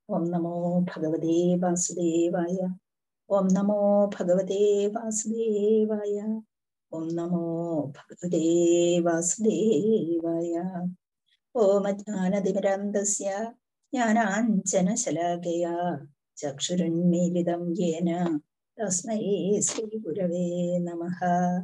ഓം നമോ ഭഗവതേ വാസുദേവായ ഓം നമോ ഭഗവതേ വാസുദേവായ ഓം നമോ ഭഗവതേ വാസുദേവായ ഓമജ്ഞാനതിമിരാന്തസ്യ ജ്ഞാനാഞ്ജനശലാകയാ ചക്ഷുരുന്മീലിതം യേന തസ്മൈ ശ്രീഗുരവേ നമഃ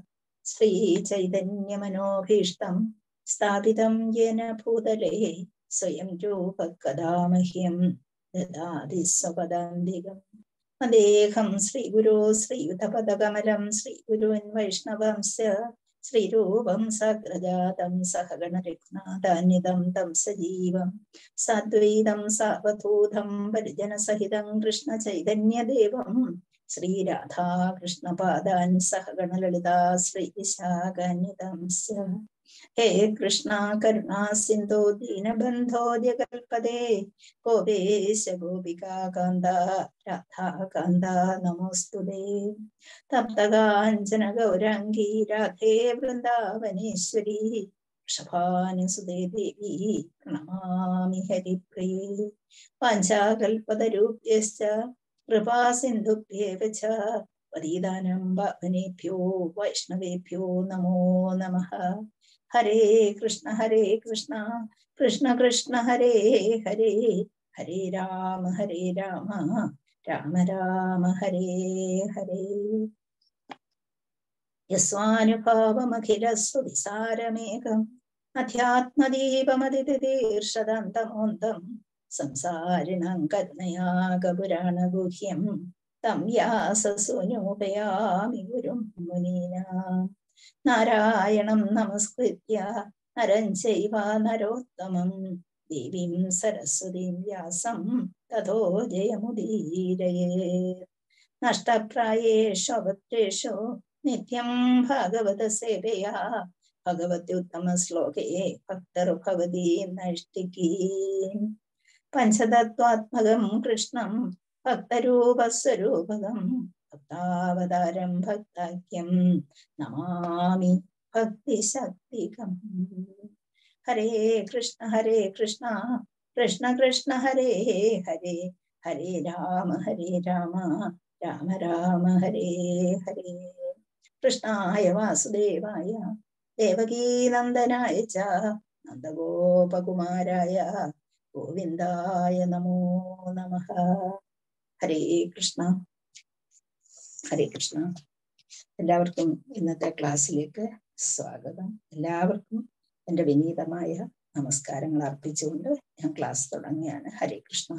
ശ്രീചൈതന്യമനോഭീഷ്ടം സ്ഥാപിതം യേന ഭൂതലേ സ്വയം രൂപ കഥാ മഹ്യം ദദാതി സ്വപദാന്തികം വന്ദേഹം ശ്രീഗുരോ ശ്രീയുതപദകമലം ശ്രീഗുരുവൻ വൈഷ്ണവംശ ശ്രീരൂപം സഗ്രജാതം സഹഗണരഘുനാഥാന്യതം തം സജീവം സാദ്വൈതം സാവധൂതം പരിജനസഹിതം കൃഷ്ണചൈതന്യദേവം ശ്രീരാധാകൃഷ്ണപാദാൻ സഹഗണലളിതാ ശ്രീവിശാഖാന്യതം ഹേ കൃഷ്ണ കരുണാ സിന്ധോ ദീനബന്ധോ ജഗൽപദേ ഗോപേശ ഗോപികാന്ത രാധാകാന്ത നമോസ്തുതേ തപ്തകാഞ്ചന ഗൗരാംഗീ രാധേ വൃന്ദാവനേശ്വരി വൃഷഭാനുസുതേ ദേവി പ്രണമാമി ഹരിപ്രിയേ വാഞ്ചാകൽപതരൂപ്യശ്ച കൃപാസിന്ധുഭ്യേവ ച പതീതാനം പാവനേഭ്യോ വൈഷ്ണവേഭ്യോ നമോ നമഃ ഹരേ കൃഷ്ണ ഹരേ കൃഷ്ണ കൃഷ്ണ കൃഷ്ണ ഹരേ ഹരേ ഹരേ രാമ ഹരേ രാമ രാമ രാമ ഹരേ ഹരേ യസ്വാനുഭാവമഖിലസ്തുതിസാരമേകം അധ്യാത്മദീപമതിതീർഷദന്തമോന്തം സംസാരിണം കരുണയാകപുരാണഗുഹ്യം തം വ്യാസസൂനോപയാമി ഗുരും മുനീനാം നാരായണം നമസ്കൃത്യ നരം ചൈവ നരോത്തമം ദേവീം സരസ്വതീം വ്യാസം തഥോ ജയമുദീരയേ നഷ്ടപ്രായേഷു അപത്രേഷു നിത്യം ഭാഗവത സേവയാ ഭഗവത്യുത്തമ ശ്ലോകേ ഭക്തർഭവതി നൈഷ്ഠികീ പഞ്ചതത്വാത്മകം കൃഷ്ണം ഭക്തരൂപസ്വരൂപകം ഭക്താവതാരം ഭക്താഖ്യം നമാമി ഭക്തിശക്തികം ഹരേ കൃഷ്ണ ഹരേ കൃഷ്ണ കൃഷ്ണ കൃഷ്ണ ഹരേ ഹരേ ഹരേ രാമ ഹരേ രാമ രാമ രാമ ഹരേ ഹരേ കൃഷ്ണായ വാസുദേവായ ദേവകീനന്ദനായ ച നന്ദഗോപകുമാരായ ഗോവിന്ദായ നമോ നമ ഹരേ കൃഷ്ണ ഹരേ കൃഷ്ണ എല്ലാവർക്കും ഇന്നത്തെ ക്ലാസ്സിലേക്ക് സ്വാഗതം എല്ലാവർക്കും എൻ്റെ വിനീതമായ നമസ്കാരങ്ങൾ അർപ്പിച്ചുകൊണ്ട് ഞാൻ ക്ലാസ് തുടങ്ങിയാണ് ഹരേ കൃഷ്ണ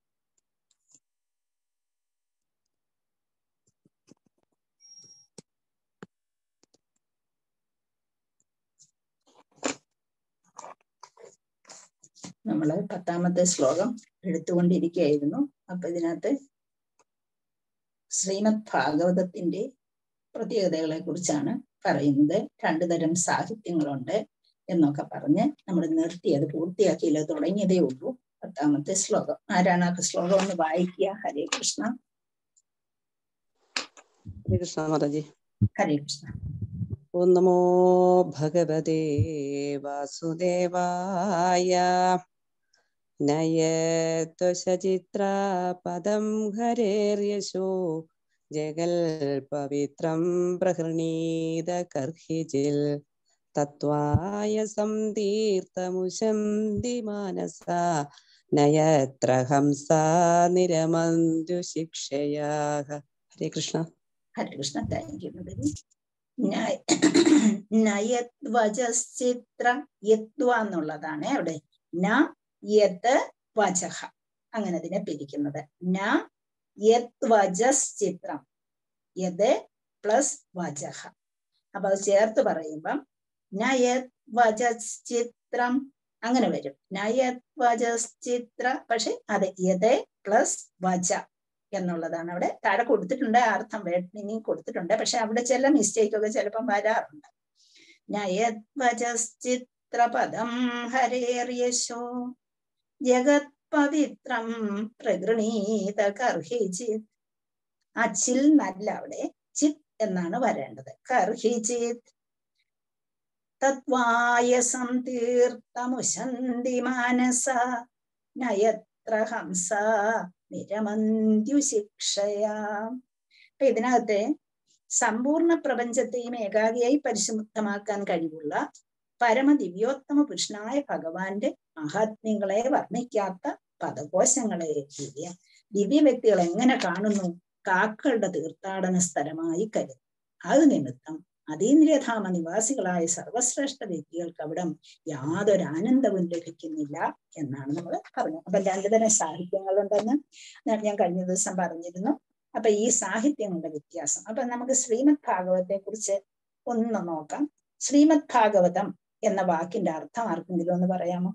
നമ്മൾ പത്താമത്തെ ശ്ലോകം എടുത്തുകൊണ്ടിരിക്കുകയായിരുന്നു അപ്പൊ ഇതിനകത്ത് ശ്രീമദ് ഭാഗവതത്തിന്റെ പ്രത്യേകതകളെ കുറിച്ചാണ് പറയുന്നത് രണ്ടു തരം സാഹിത്യങ്ങളുണ്ട് എന്നൊക്കെ പറഞ്ഞ് നമ്മൾ നിർത്തി അത് പൂർത്തിയാക്കിയില്ല തുടങ്ങിയതേ ഉള്ളൂ പത്താമത്തെ ശ്ലോകം ആരാണ് ആ ശ്ലോകം ഒന്ന് വായിക്കുക ഹരേ കൃഷ്ണ ഹരേ കൃഷ്ണ മാതാജി ഹരേ കൃഷ്ണ ഓം നമോ ഭഗവതേ വാസുദേവായ നയത്വശചിത്ര പദം ഹരേർയശോ ജഗൽ പവിത്രം പ്രഹൃണീത കർഹിജിൽ തത്വായ സംതീർത്ഥമുശന്തി മാനസ നയത്ര ഹംസ നിരമന്തു ശിക്ഷയാ ഹരേ കൃഷ്ണ ഹരേ കൃഷ്ണ താങ്ക് യു മുരളി നയദ്വചിത്ര യത്വ എന്നുള്ളതാണ് അവിടെ ന യത് വചഹ അങ്ങനെ അതിനെ പിരിക്കുന്നത് ന യത് വജസ് ചിത്രം യത് പ്ലസ് വചഹ അപ്പൊ അത് ചേർത്ത് പറയുമ്പം നയത് വജസ് ചിത്രം അങ്ങനെ വരും നയത് വജസ് ചിത്ര പക്ഷെ അത് യത് പ്ലസ് വജ എന്നുള്ളതാണ് അവിടെ താഴെ കൊടുത്തിട്ടുണ്ട് ആ അർത്ഥം ഇനി കൊടുത്തിട്ടുണ്ട് പക്ഷെ അവിടെ ചില മിസ്റ്റേക്ക് ഒക്കെ ചിലപ്പം വരാറുണ്ട് നയദ്വചിത്രപദം ഹരേർയശോ ജഗത് പവിത്രം പ്രഗൃണീത കർഹിചിത് അച്ചിൽ നല്ല അവിടെ ചിത് എന്നാണ് വരേണ്ടത് കർഹിചിത് തത്വായ സംതീർത്ഥമുശന്തി മാനസ നയത് യത്ര ഹംസ നിരമന്ത്യു ശിക്ഷയാ അപ്പൊ ഇതിനകത്തെ സമ്പൂർണ്ണ പ്രപഞ്ചത്തെയും ഏകാഗിയായി പരിശുദ്ധമാക്കാൻ കഴിവുള്ള പരമദിവ്യോത്തമ പുരുഷനായ ഭഗവാന്റെ മഹാത്മ്യങ്ങളെ വർണ്ണിക്കാത്ത പദകോശങ്ങളെ ദിവ്യ ദിവ്യ വ്യക്തികൾ എങ്ങനെ കാണുന്നു കാക്കളുടെ തീർത്ഥാടന സ്ഥലമായി കരുതും അത് നിമിത്തം അതീന്ദ്രിയധാമ നിവാസികളായ സർവശ്രേഷ്ഠ വ്യക്തികൾക്ക് അവിടം യാതൊരു ആനന്ദവും ലഭിക്കുന്നില്ല എന്നാണ് നമ്മൾ പറഞ്ഞത് അപ്പൊ രണ്ടു തരം സാഹിത്യങ്ങളുണ്ടെന്ന് ഞാൻ കഴിഞ്ഞ ദിവസം പറഞ്ഞിരുന്നു അപ്പൊ ഈ സാഹിത്യങ്ങളുടെ വ്യത്യാസം അപ്പൊ നമുക്ക് ശ്രീമദ് ഭാഗവത്തെ കുറിച്ച് ഒന്ന് നോക്കാം ശ്രീമദ് ഭാഗവതം എന്ന വാക്കിന്റെ അർത്ഥം ആർക്കെങ്കിലും ഒന്ന് പറയാമോ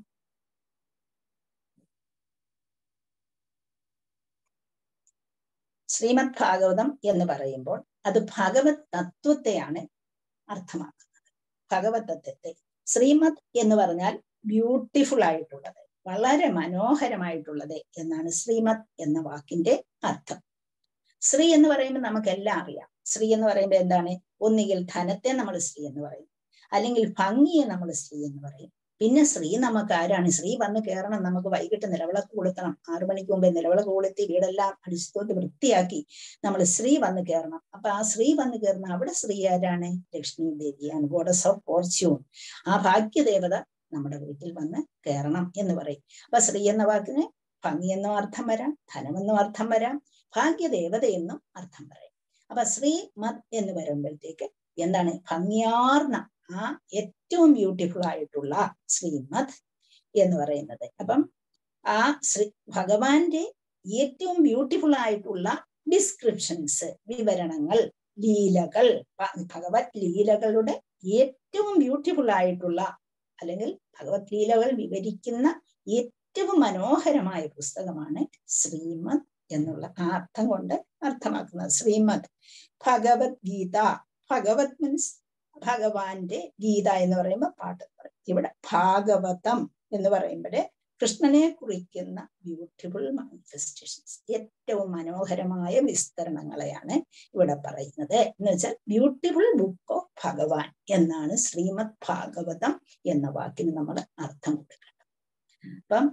ശ്രീമദ് ഭാഗവതം എന്ന് പറയുമ്പോൾ അത് ഭഗവത് തത്വത്തെയാണ് അർത്ഥമാക്കുന്നത് ഭഗവത് തത്വത്തെ ശ്രീമദ് എന്ന് പറഞ്ഞാൽ ബ്യൂട്ടിഫുൾ ആയിട്ടുള്ളത് വളരെ മനോഹരമായിട്ടുള്ളത് എന്നാണ് ശ്രീമദ് എന്ന വാക്കിന്റെ അർത്ഥം ശ്രീ എന്ന് പറയുമ്പോൾ നമുക്കെല്ലാം അറിയാം ശ്രീ എന്ന് പറയുമ്പോൾ എന്താണ് ഒന്നുകിൽ ധനത്തെ നമ്മൾ ശ്രീ എന്ന് പറയും അല്ലെങ്കിൽ ഭംഗിയെ നമ്മൾ ശ്രീ എന്ന് പറയും പിന്നെ ശ്രീ നമുക്ക് ആരാണ് ശ്രീ വന്ന് കയറണം നമുക്ക് വൈകിട്ട് നിലവിളക്ക് കൊളുത്തണം ആറു മണിക്ക് മുമ്പേ നിലവിളക്ക് കൊളുത്തി വീടെല്ലാം അടിച്ചുതോട്ട് വൃത്തിയാക്കി നമ്മൾ ശ്രീ വന്ന് കയറണം അപ്പൊ ആ ശ്രീ വന്ന് കയറുന്ന അവിടെ ശ്രീ ആരാണ് ലക്ഷ്മി ദേവിയാണ് ഗോഡസ് ഓഫ് ഫോർച്യൂൺ ആ ഭാഗ്യദേവത നമ്മുടെ വീട്ടിൽ വന്ന് കയറണം എന്ന് പറയും അപ്പൊ ശ്രീ എന്ന വാക്കിന് ഭംഗി എന്നും അർത്ഥം വരാം ധനമെന്നും അർത്ഥം വരാം ഭാഗ്യദേവത എന്നും അർത്ഥം പറയാം അപ്പൊ ശ്രീ മത് എന്ന് വരുമ്പോഴത്തേക്ക് എന്താണ് ഭംഗിയാർന്ന ആ ഏറ്റവും ബ്യൂട്ടിഫുൾ ആയിട്ടുള്ള ശ്രീമദ് എന്ന് പറയുന്നത് അപ്പം ആ ശ്രീ ഭഗവാന്റെ ഏറ്റവും ബ്യൂട്ടിഫുൾ ആയിട്ടുള്ള ഡിസ്ക്രിപ്ഷൻസ് വിവരണങ്ങൾ ലീലകൾ ഭഗവത് ലീലകളുടെ ഏറ്റവും ബ്യൂട്ടിഫുൾ ആയിട്ടുള്ള അല്ലെങ്കിൽ ഭഗവത് ലീലകൾ വിവരിക്കുന്ന ഏറ്റവും മനോഹരമായ പുസ്തകമാണ് ശ്രീമദ് എന്നുള്ള ആ അർത്ഥം കൊണ്ട് അർത്ഥമാക്കുന്നത് ശ്രീമദ് ഭഗവത്ഗീത ഭഗവത് മീൻസ് ഭഗവാന്റെ ഗീത എന്ന് പറയുമ്പോൾ പാട്ട് പറയും ഇവിടെ ഭാഗവതം എന്ന് പറയുമ്പോൾ കൃഷ്ണനെ കുറിക്കുന്ന ബ്യൂട്ടിഫുൾ മാനിഫെസ്റ്റേഷൻസ് ഏറ്റവും മനോഹരമായ വിസ്തരണങ്ങളെയാണ് ഇവിടെ പറയുന്നത് എന്ന് വെച്ചാൽ ബ്യൂട്ടിഫുൾ ബുക്ക് ഓഫ് ഭഗവാൻ എന്നാണ് ശ്രീമദ് ഭാഗവതം എന്ന വാക്കിന് നമ്മൾ അർത്ഥം കൊടുക്കേണ്ടത് അപ്പം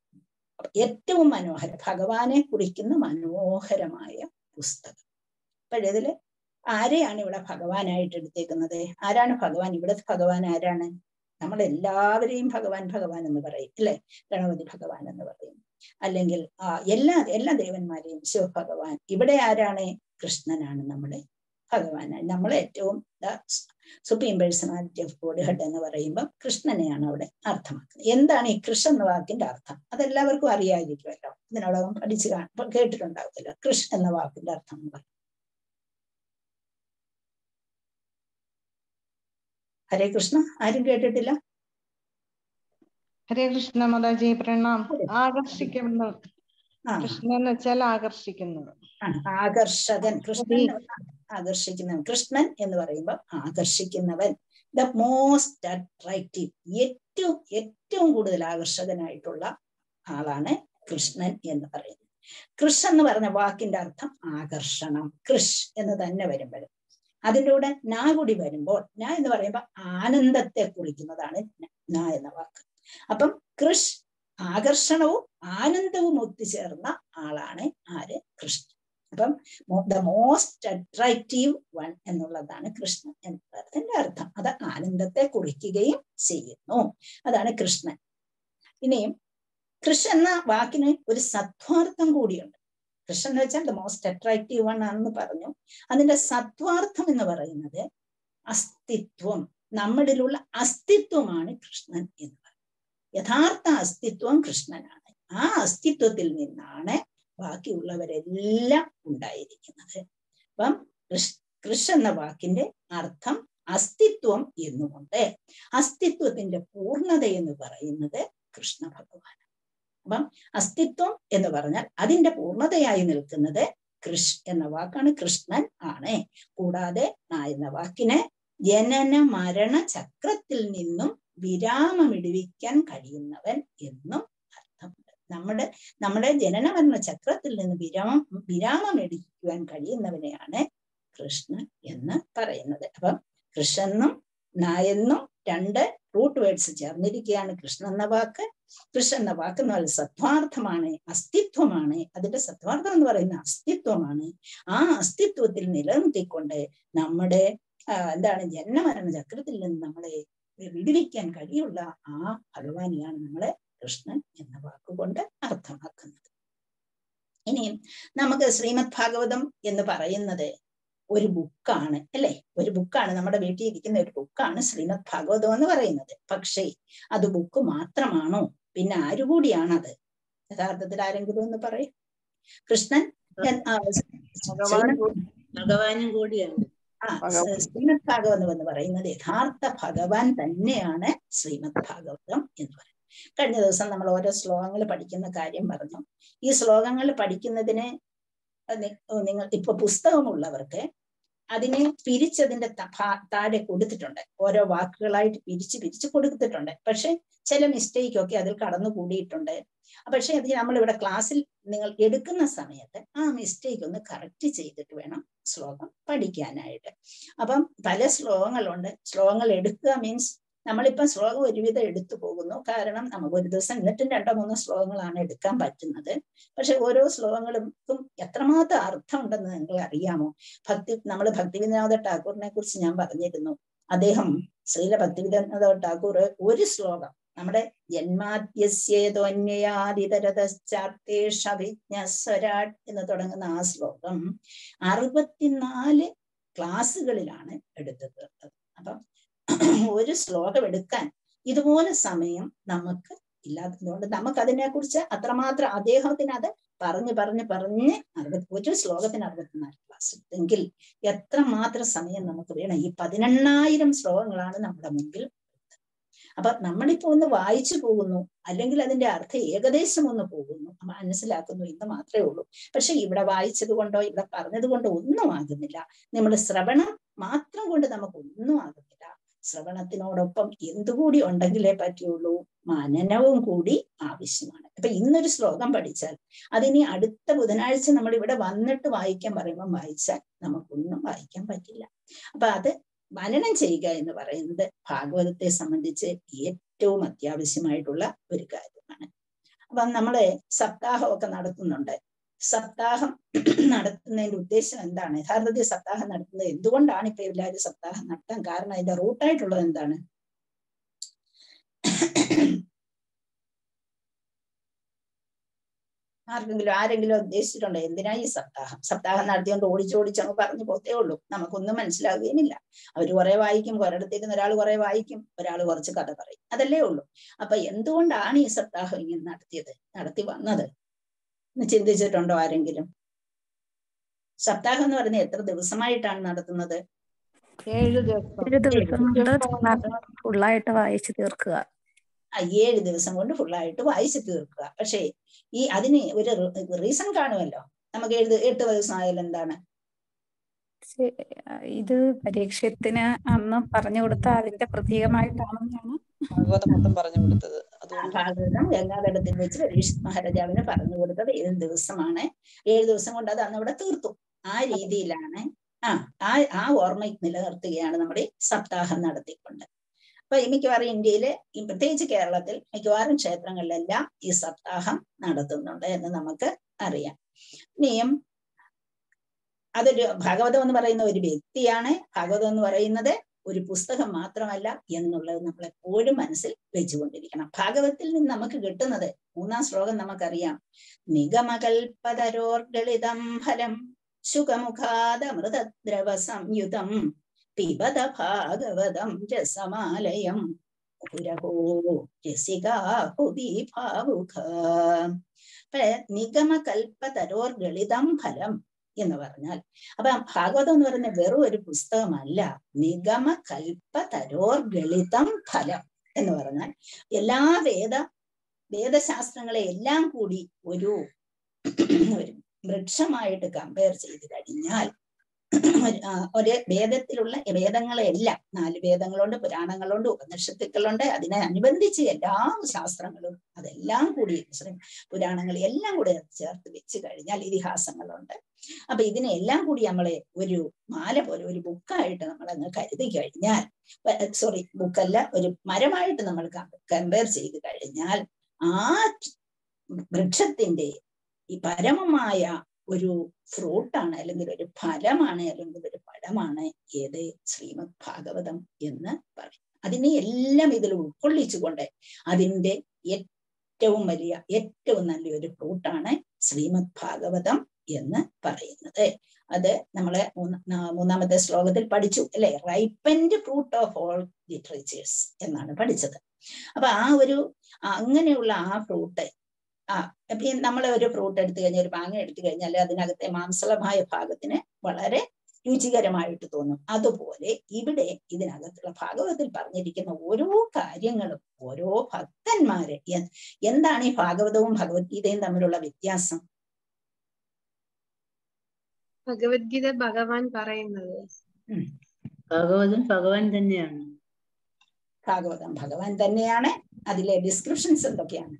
ഏറ്റവും മനോഹരം ഭഗവാനെ കുറിക്കുന്ന മനോഹരമായ പുസ്തകം അപ്പോഴിതില് ആരെയാണ് ഇവിടെ ഭഗവാനായിട്ട് എടുത്തേക്കുന്നത് ആരാണ് ഭഗവാൻ ഇവിടെ ഭഗവാൻ ആരാണ് നമ്മൾ എല്ലാവരെയും ഭഗവാൻ ഭഗവാൻ എന്ന് പറയും അല്ലെ ഗണപതി ഭഗവാൻ എന്ന് പറയും അല്ലെങ്കിൽ ആ എല്ലാ എല്ലാ ദേവന്മാരെയും ശിവഭഗവാൻ ഇവിടെ ആരാണ് കൃഷ്ണനാണ് നമ്മുടെ ഭഗവാൻ നമ്മളെ ഏറ്റവും supreme personality of Godhead എന്ന് പറയുമ്പോൾ കൃഷ്ണനെയാണ് അവിടെ അർത്ഥമാക്കുന്നത് എന്താണ് ഈ കൃഷ് എന്ന വാക്കിന്റെ അർത്ഥം അതെല്ലാവർക്കും അറിയാതിരിക്കുമല്ലോ ഇതിനോടകം പഠിച്ചു കാണും കേട്ടിട്ടുണ്ടാവില്ല കൃഷ് എന്ന വാക്കിന്റെ അർത്ഥം എന്ന് പറയും ഹരേ കൃഷ്ണ ആരും കേട്ടിട്ടില്ല ഹരേ കൃഷ്ണ മാതാജി പ്രണാം ആകർഷിക്കുന്നു ആ കൃഷ്ണൻ എന്ന് വെച്ചാൽ ആകർഷിക്കുന്നത് ആണ് ആകർഷകൻ കൃഷ്ണൻ ആകർഷിക്കുന്നവൻ കൃഷ്ണൻ എന്ന് പറയുമ്പോൾ ആകർഷിക്കുന്നവൻ ദ മോസ്റ്റ് അട്രാക്റ്റീവ് ഏറ്റവും ഏറ്റവും കൂടുതൽ ആകർഷകനായിട്ടുള്ള ആളാണ് കൃഷ്ണൻ എന്ന് പറയുന്നത് കൃഷ് എന്ന് പറഞ്ഞ വാക്കിന്റെ അർത്ഥം ആകർഷണം കൃഷ് എന്ന് തന്നെ വരുമ്പോൾ അതിൻ്റെ കൂടെ നാ കൂടി വരുമ്പോൾ നാ എന്ന് പറയുമ്പോൾ ആനന്ദത്തെ കുറിക്കുന്നതാണ് ന എന്ന വാക്ക് അപ്പം കൃഷ് ആകർഷണവും ആനന്ദവും ഒത്തുചേർന്ന ആളാണ് ആര് കൃഷ്ണൻ അപ്പം ദ മോസ്റ്റ് അട്രാക്റ്റീവ് വൺ എന്നുള്ളതാണ് കൃഷ്ണൻ എന്നുള്ളതിന്റെ അർത്ഥം അത് ആനന്ദത്തെ കുറിക്കുകയും ചെയ്യുന്നു അതാണ് കൃഷ്ണൻ ഇനിയും കൃഷ് എന്ന വാക്കിന് ഒരു സത്വാർത്ഥം കൂടിയുണ്ട് കൃഷ്ണൻ എന്ന് വെച്ചാൽ ദ മോസ്റ്റ് അട്രാക്റ്റീവ് വൺ ആണെന്ന് പറഞ്ഞു അതിന്റെ സത്വാർത്ഥം എന്ന് പറയുന്നത് അസ്തിത്വം നമ്മളിലുള്ള അസ്തിത്വമാണ് കൃഷ്ണൻ എന്ന് പറയുന്നത് യഥാർത്ഥ അസ്തിത്വം കൃഷ്ണനാണ് ആ അസ്തിത്വത്തിൽ നിന്നാണ് ബാക്കിയുള്ളവരെല്ലാം ഉണ്ടായിരിക്കുന്നത് അപ്പം കൃഷ് കൃഷ് എന്ന വാക്കിന്റെ അർത്ഥം അസ്തിത്വം എന്നുകൊണ്ട് അസ്തിത്വത്തിന്റെ പൂർണ്ണത എന്ന് പറയുന്നത് കൃഷ്ണ ഭഗവാൻ അപ്പം അസ്തിത്വം എന്ന് പറഞ്ഞാൽ അതിന്റെ പൂർണ്ണതയായി നിൽക്കുന്നത് കൃഷ് എന്ന വാക്കാണ് കൃഷ്ണൻ ആണ് കൂടാതെ ആ എന്ന വാക്കിന് ജനന മരണ ചക്രത്തിൽ നിന്നും വിരാമമിടുവിക്കാൻ കഴിയുന്നവൻ എന്നും അർത്ഥമുണ്ട് നമ്മുടെ നമ്മുടെ ജനന മരണ ചക്രത്തിൽ നിന്ന് വിരാമം വിരാമം എടുക്കുവാൻ കഴിയുന്നവനെയാണ് കൃഷ്ണൻ എന്ന് പറയുന്നത് അപ്പം കൃഷ്ണെന്നും നായെന്നും രണ്ട് റൂട്ട് വേർഡ്സ് ചേർന്നിരിക്കുകയാണ് കൃഷ്ണൻ എന്ന വാക്ക് കൃഷ്ണൻ എന്ന വാക്ക് എന്ന് പറയുന്നത് സത്വാർത്ഥമാണ് അസ്തിത്വമാണ് അതിന്റെ സത്വാർത്ഥം എന്ന് പറയുന്ന അസ്തിത്വമാണ് ആ അസ്തിത്വത്തിൽ നിലനിർത്തിക്കൊണ്ട് നമ്മുടെ ആ, എന്താണ് ജന്മമരണ ചക്രത്തിൽ നിന്ന് നമ്മളെ വിടുവിക്കാൻ കഴിയുള്ള ആ ഭഗവാനെയാണ് നമ്മളെ കൃഷ്ണൻ എന്ന വാക്കുകൊണ്ട് അർത്ഥമാക്കുന്നത് ഇനിയും നമുക്ക് ശ്രീമദ് ഭാഗവതം എന്ന് പറയുന്നത് ഒരു ബുക്കാണ് അല്ലെ ഒരു ബുക്കാണ് നമ്മുടെ വീട്ടിൽ ഇരിക്കുന്ന ഒരു ബുക്കാണ് ശ്രീമദ് ഭാഗവതം എന്ന് പറയുന്നത് പക്ഷേ അത് ബുക്ക് മാത്രമാണോ പിന്നെ ആരുകൂടിയാണത് യഥാർത്ഥത്തിൽ ആരെങ്കിലും ഒന്ന് പറയും കൃഷ്ണൻ എൻ- ആ, ഭഗവാൻ ശ്രീമദ് ഭഗവാനും കൂടിയാണ് ആ ഭഗവാൻ. ശ്രീമദ് ഭാഗവതം എന്ന് പറയുന്നത് യഥാർത്ഥ ഭഗവാൻ തന്നെയാണ് ശ്രീമദ് ഭാഗവതം എന്ന് പറയുന്നത് കഴിഞ്ഞ ദിവസം നമ്മൾ ഓരോ ശ്ലോകങ്ങൾ പഠിക്കുന്ന കാര്യം പറഞ്ഞു ഈ ശ്ലോകങ്ങൾ പഠിക്കുന്നതിന് നി- നിങ്ങൾ ഇപ്പൊ പുസ്തകമുള്ളവർക്ക് അതിനെ പിരിച്ചതിന്റെ ത- ഭാ- താഴെ കൊടുത്തിട്ടുണ്ട് ഓരോ വാക്കുകളായിട്ട് പിരിച്ച് പിരിച്ച് കൊടുത്തിട്ടുണ്ട് പക്ഷെ ചില മിസ്റ്റേക്ക് ഒക്കെ അതിൽ കടന്നു കൂടിയിട്ടുണ്ട് പക്ഷെ അത് നമ്മളിവിടെ ക്ലാസ്സിൽ നിങ്ങൾ എടുക്കുന്ന സമയത്ത് ആ മിസ്റ്റേക്ക് ഒന്ന് കറക്റ്റ് ചെയ്തിട്ട് വേണം ശ്ലോകം പഠിക്കാനായിട്ട് അപ്പം പല ശ്ലോകങ്ങളുണ്ട് ശ്ലോകങ്ങൾ എടുക്കുക മീൻസ് നമ്മളിപ്പം ശ്ലോകം ഒരുവിധം എടുത്തു പോകുന്നു കാരണം നമുക്ക് ഒരു ദിവസം എന്നിട്ടും രണ്ടോ മൂന്നോ ശ്ലോകങ്ങളാണ് എടുക്കാൻ പറ്റുന്നത് പക്ഷെ ഓരോ ശ്ലോകങ്ങൾക്കും എത്രമാത്രം അർത്ഥമുണ്ടെന്ന് നിങ്ങൾക്ക് അറിയാമോ ഭക്തി നമ്മൾ ഭക്തിവിനോദ ടാക്കൂറിനെ കുറിച്ച് ഞാൻ പറഞ്ഞിരുന്നു അദ്ദേഹം ശ്രീല ഭക്തിവിനോദ ടാക്കൂർ ഒരു ശ്ലോകം നമ്മുടെ ജന്മാദ്യസ്യേതോന്യയാതിതരതശ്ചാർത്തേഷവിജ്ഞസ്വരാട് എന്ന് തുടങ്ങുന്ന ആ ശ്ലോകം അറുപത്തിനാല് ക്ലാസ്സുകളിലാണ് എടുത്തു തീർത്തത് അപ്പം ഒരു ശ്ലോകം എടുക്കാൻ ഇതുപോലെ സമയം നമുക്ക് ഇല്ലാത്തതുകൊണ്ട് നമുക്ക് അതിനെ കുറിച്ച് അത്രമാത്രം അദ്ദേഹത്തിന് അത് പറഞ്ഞ് പറഞ്ഞ് പറഞ്ഞ് അറുപത് ഒരു ശ്ലോകത്തിന് അറുപത്തിനാല് ക്ലാസ് എങ്കിൽ എത്രമാത്രം സമയം നമുക്ക് വേണം ഈ പതിനെണ്ണായിരം ശ്ലോകങ്ങളാണ് നമ്മുടെ മുമ്പിൽ അപ്പൊ നമ്മളിപ്പോ ഒന്ന് വായിച്ചു പോകുന്നു അല്ലെങ്കിൽ അതിന്റെ അർത്ഥം ഏകദേശം ഒന്ന് പോകുന്നു മനസ്സിലാക്കുന്നു എന്ന് മാത്രമേ ഉള്ളൂ പക്ഷെ ഇവിടെ വായിച്ചത് കൊണ്ടോ ഇവിടെ പറഞ്ഞത് കൊണ്ടോ ഒന്നും ആകുന്നില്ല നമ്മൾ ശ്രവണം മാത്രം കൊണ്ട് നമുക്ക് ഒന്നും ആകുന്നില്ല ശ്രവണത്തിനോടൊപ്പം എന്തുകൂടി ഉണ്ടെങ്കിലേ പറ്റുള്ളൂ മനനവും കൂടി ആവശ്യമാണ് അപ്പൊ ഇന്നൊരു ശ്ലോകം പഠിച്ചാൽ അതിനി അടുത്ത ബുധനാഴ്ച നമ്മൾ ഇവിടെ വന്നിട്ട് വായിക്കാൻ പറയുമ്പോൾ വായിച്ചാൽ നമുക്കൊന്നും വായിക്കാൻ പറ്റില്ല അപ്പൊ അത് മനനം ചെയ്യുക എന്ന് പറയുന്നത് ഭാഗവതത്തെ സംബന്ധിച്ച് ഏറ്റവും അത്യാവശ്യമായിട്ടുള്ള ഒരു കാര്യമാണ് അപ്പം നമ്മളെ സപ്താഹമൊക്കെ നടത്തുന്നുണ്ട് സപ്താഹം നടത്തുന്നതിന്റെ ഉദ്ദേശം എന്താണ് യഥാർത്ഥത്തിൽ സപ്താഹം നടത്തുന്നത് എന്തുകൊണ്ടാണ് ഇപ്പൊ എല്ലാവരും സപ്താഹം നടത്താൻ കാരണം അതിന്റെ റൂട്ടായിട്ടുള്ളത് എന്താണ് ആർക്കെങ്കിലും ആരെങ്കിലും ഉദ്ദേശിച്ചിട്ടുണ്ടോ എന്തിനാ ഈ സപ്താഹം സപ്താഹം നടത്തിയോണ്ട് ഓടിച്ചോടിച്ച് അങ്ങ് പറഞ്ഞു പോത്തേ ഉള്ളൂ നമുക്കൊന്നും മനസ്സിലാവുകയുമില്ല അവർ കുറെ വായിക്കും ഒരിടത്തേക്ക് ഒരാൾ കുറെ വായിക്കും ഒരാൾ കുറച്ച് കഥ പറയും അതല്ലേ ഉള്ളൂ അപ്പൊ എന്തുകൊണ്ടാണ് ഈ സപ്താഹം ഇങ്ങനെ നടത്തിയത് നടത്തി വന്നത് എന്ന് ചിന്തിച്ചിട്ടുണ്ടോ ആരെങ്കിലും സപ്താഹം എന്ന് പറയുന്നത് എത്ര ദിവസമായിട്ടാണ് നടത്തുന്നത് ഏഴ് ദിവസം ഒരു ദിവസം കൊണ്ട് ഫുള്ളായിട്ട് വായിച്ചു തീർക്കുക ആ ഏഴ് ദിവസം കൊണ്ട് ഫുള്ളായിട്ട് വായിച്ചു തീർക്കുക പക്ഷേ ഈ അതിന് ഒരു റീസൺ കാണുമല്ലോ നമുക്ക് എഴുത് എട്ട് ദിവസം ആയാലും എന്താണ് ശ- ഇത് പരീക്ഷത്തിന് അന്ന് പറഞ്ഞു കൊടുത്ത അതിന്റെ പ്രതീകമായിട്ടാണെന്നാണ് ഭാഗവതം മൊത്തം പറഞ്ഞു കൊടുത്തത് ആ അതുകൊണ്ട് ഭാഗവതം ഗംഗാധരത്തിൽ വെച്ച് പരീക്ഷിത് മഹാരാജാവിന് പറഞ്ഞു കൊടുത്തത് ഏഴ് ദിവസമാണ് ഏഴ് ദിവസം കൊണ്ട് അത് അന്ന് ഇവിടെ തീർത്തു ആ രീതിയിലാണ് ആ ആ ആ ഓർമ്മ നിലനിർത്തുകയാണ് നമ്മുടെ ഈ സപ്താഹം നടത്തിക്കൊണ്ട് അപ്പൊ ഈ മിക്കവാറും ഇന്ത്യയിലെ ഈ പ്രത്യേകിച്ച് കേരളത്തിൽ മിക്കവാറും ക്ഷേത്രങ്ങളിലെല്ലാം ഈ സപ്താഹം നടത്തുന്നുണ്ട് എന്ന് നമുക്ക് അറിയാം ഇനിയും അതൊരു ഭാഗവതം എന്ന് പറയുന്ന ഒരു വ്യക്തിയാണ് ഭാഗവതം എന്ന് പറയുന്നത് ഒരു പുസ്തകം മാത്രമല്ല എന്നുള്ളത് നമ്മൾ എപ്പോഴും മനസ്സിൽ വെച്ചുകൊണ്ടിരിക്കണം ഭാഗവത്തിൽ നിന്ന് നമുക്ക് കിട്ടുന്നത് മൂന്നാം ശ്ലോകം നമുക്കറിയാം നിഗമകൽപതരോർഗളിതം ഫലം ശുഖമുഖാദമൃതദ്രവ സംയുതം പിബത ഭാഗവതം രസമാലയം പുരഹോ രസികാഹുതി ഭാവുക നിഗമകൽപതരോർഗളിതം ഫലം എന്ന് പറഞ്ഞാൽ അപ്പൊ ഭാഗവതം എന്ന് പറയുന്ന വെറും ഒരു പുസ്തകമല്ല നിഗമ കൽപ്പ തരോർ ഗളിതം ഫലം എന്ന് പറഞ്ഞാൽ എല്ലാ വേദ വേദശാസ്ത്രങ്ങളെ എല്ലാം കൂടി ഒരു ഒരു വൃക്ഷമായിട്ട് കമ്പയർ ചെയ്ത് കഴിഞ്ഞാൽ ഒരു വേദത്തിലുള്ള വേദങ്ങളെല്ലാം നാല് വേദങ്ങളുണ്ട് പുരാണങ്ങളുണ്ട് ഉപനിഷത്തുക്കളുണ്ട് അതിനെ അനുബന്ധിച്ച് എല്ലാ ശാസ്ത്രങ്ങളും അതെല്ലാം കൂടി പുരാണങ്ങൾ എല്ലാം കൂടെ ചേർത്ത് വെച്ച് കഴിഞ്ഞാൽ ഇതിഹാസങ്ങളുണ്ട് അപ്പൊ ഇതിനെല്ലാം കൂടി നമ്മളെ ഒരു മാല പോലെ ഒരു ബുക്കായിട്ട് നമ്മൾ അങ്ങ് കരുതി കഴിഞ്ഞാൽ സോറി ബുക്കല്ല ഒരു മരമായിട്ട് നമ്മൾ കമ്പയർ ചെയ്ത് കഴിഞ്ഞാൽ ആ വൃക്ഷത്തിന്റെ ഈ പരമമായ ഒരു ഫ്രൂട്ടാണ് അല്ലെങ്കിൽ ഒരു ഫലമാണ് അല്ലെങ്കിൽ ഒരു പഴമാണ് ഏത് ശ്രീമദ് ഭാഗവതം എന്ന് പറയും അതിനെ എല്ലാം ഇതിൽ ഉൾക്കൊള്ളിച്ചുകൊണ്ട് അതിന്റെ ഏറ്റവും വലിയ ഏറ്റവും നല്ലൊരു ഫ്രൂട്ടാണ് ശ്രീമദ് ഭാഗവതം എന്ന് പറയുന്നത് അത് നമ്മളെ മൂന്നാമത്തെ ശ്ലോകത്തിൽ പഠിച്ചു അല്ലെ ripened fruit of all literatures എന്നാണ് പഠിച്ചത് അപ്പൊ ആ ഒരു അങ്ങനെയുള്ള ആ ഫ്രൂട്ട് ആ നമ്മൾ ഒരു ഫ്രൂട്ട് എടുത്തു കഴിഞ്ഞാൽ ഒരു മാങ്ങ എടുത്തു കഴിഞ്ഞാൽ അതിനകത്തെ മാംസളമായ ഭാഗത്തിന് വളരെ രുചികരമായിട്ട് തോന്നും അതുപോലെ ഇവിടെ ഇതിനകത്തുള്ള ഭാഗവതത്തിൽ പറഞ്ഞിരിക്കുന്ന ഓരോ കാര്യങ്ങളും ഓരോ ഭക്തന്മാരെ എന്താണ് ഈ ഭാഗവതവും ഭഗവത്ഗീതയും തമ്മിലുള്ള വ്യത്യാസം ഭഗവത്ഗീത ഭഗവാൻ പറയുന്നത് ഭഗവതൻ ഭഗവാൻ തന്നെയാണ് ഭാഗവതം ഭഗവാൻ തന്നെയാണ് അതിലെ ഡിസ്ക്രിപ്ഷൻസ് എന്തൊക്കെയാണ്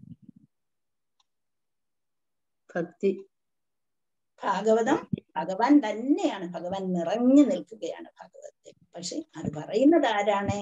ഭക്തി ഭാഗവതം ഭഗവാൻ തന്നെയാണ് ഭഗവാൻ നിറഞ്ഞു നിൽക്കുകയാണ് ഭാഗവതത്തിൽ പക്ഷെ അത് പറയുന്നത് ആരാണ്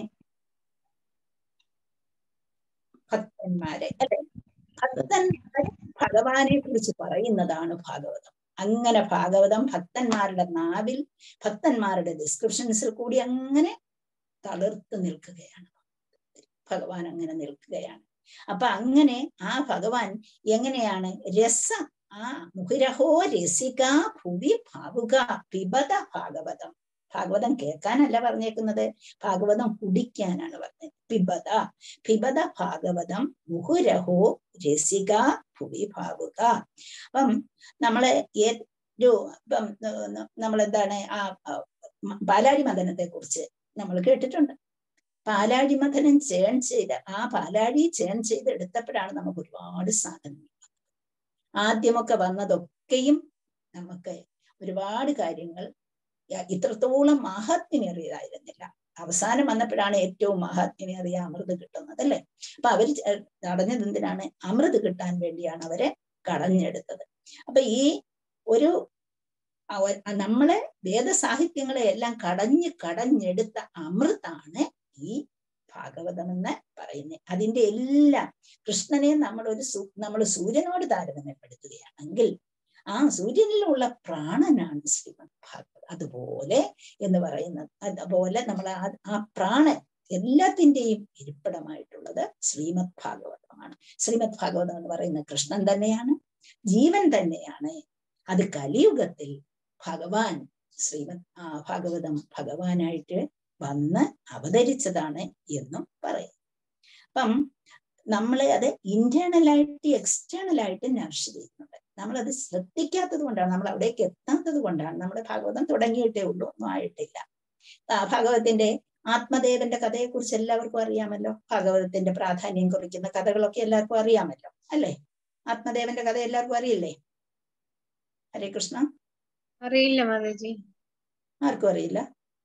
ഭക്തന്മാരെ അല്ലെ ഭക്തന്മാരെ ഭഗവാനെ കുറിച്ച് പറയുന്നതാണ് ഭാഗവതം അങ്ങനെ ഭാഗവതം ഭക്തന്മാരുടെ നാവിൽ ഭക്തന്മാരുടെ ഡിസ്ക്രിപ്ഷൻസിൽ കൂടി അങ്ങനെ തളിർത്ത് നിൽക്കുകയാണ് ഭഗവാൻ അങ്ങനെ നിൽക്കുകയാണ് അപ്പൊ അങ്ങനെ ആ ഭഗവാൻ എങ്ങനെയാണ് രസം ആ മുഹുരഹോ രസിക ഭുവി ഭാവുക പിബത ഭാഗവതം ഭാഗവതം കേൾക്കാനല്ല പറഞ്ഞേക്കുന്നത് ഭാഗവതം കുടിക്കാനാണ് പറഞ്ഞത് പിബത പിബത ഭാഗവതം മുഹുരഹോ രസിക ഭുവി ഭാവുക അപ്പം നമ്മള് ഒരു ഇപ്പം നമ്മളെന്താണ് ആ പാലാഴി മദനത്തെ കുറിച്ച് നമ്മൾ കേട്ടിട്ടുണ്ട് പാലാഴി മഥനം ചേൺ ചെയ്ത് ആ പാലാഴി ചേൺ ചെയ്ത് എടുത്തപ്പോഴാണ് നമുക്ക് ഒരുപാട് സാധനങ്ങൾ ആദ്യമൊക്കെ വന്നതൊക്കെയും നമുക്ക് ഒരുപാട് കാര്യങ്ങൾ ഇത്രത്തോളം മഹാത്മ്യമേറിയതായിരുന്നില്ല അവസാനം വന്നപ്പോഴാണ് ഏറ്റവും മഹാത്മ്യമേറിയ അമൃത് കിട്ടുന്നത് അല്ലെ അപ്പൊ അവര് തടഞ്ഞത് എന്തിനാണ് അമൃത് കിട്ടാൻ വേണ്ടിയാണ് അവരെ കടഞ്ഞെടുത്തത് അപ്പൊ ഈ ഒരു നമ്മളെ വേദസാഹിത്യങ്ങളെ എല്ലാം കടഞ്ഞ് കടഞ്ഞെടുത്ത അമൃതാണ് ഈ ഭാഗവതം എന്ന് പറയുന്നത് അതിന്റെ എല്ലാം കൃഷ്ണനെ നമ്മൾ ഒരു നമ്മൾ സൂര്യനോട് താരതമ്യപ്പെടുത്തുകയാണെങ്കിൽ ആ സൂര്യനിലുള്ള പ്രാണനാണ് ശ്രീമദ് ഭാഗവതം അതുപോലെ എന്ന് പറയുന്നത് അതുപോലെ നമ്മൾ ആ പ്രാണൻ എല്ലാത്തിന്റെയും ഇരിപ്പിടമായിട്ടുള്ളത് ശ്രീമദ് ഭാഗവതമാണ് ശ്രീമദ് ഭാഗവതം എന്ന് പറയുന്നത് കൃഷ്ണൻ തന്നെയാണ് ജീവൻ തന്നെയാണ് അത് കലിയുഗത്തിൽ ഭഗവാൻ ശ്രീമദ് ഭാഗവതം ഭഗവാനായിട്ട് വന്ന് അവതരിച്ചതാണ് എന്നും പറയും അപ്പം നമ്മളെ അത് ഇന്റേണലായിട്ട് എക്സ്റ്റേണലായിട്ട് നർഷ് ചെയ്യുന്നുണ്ട് നമ്മളത് ശ്രദ്ധിക്കാത്തത് കൊണ്ടാണ് നമ്മൾ അവിടേക്ക് എത്താത്തത് കൊണ്ടാണ് നമ്മുടെ ഭാഗവതം തുടങ്ങിയിട്ടേ ഉള്ളൂ ഒന്നും ആയിട്ടില്ല ഭാഗവതത്തിന്റെ ആത്മദേവന്റെ കഥയെക്കുറിച്ച് എല്ലാവർക്കും അറിയാമല്ലോ ഭാഗവതത്തിന്റെ പ്രാധാന്യം കുറിക്കുന്ന കഥകളൊക്കെ എല്ലാവർക്കും അറിയാമല്ലോ അല്ലേ ആത്മദേവന്റെ കഥ എല്ലാവർക്കും അറിയില്ലേ ഹരേ കൃഷ്ണ അറിയില്ല മാതാജി ആർക്കും അറിയില്ല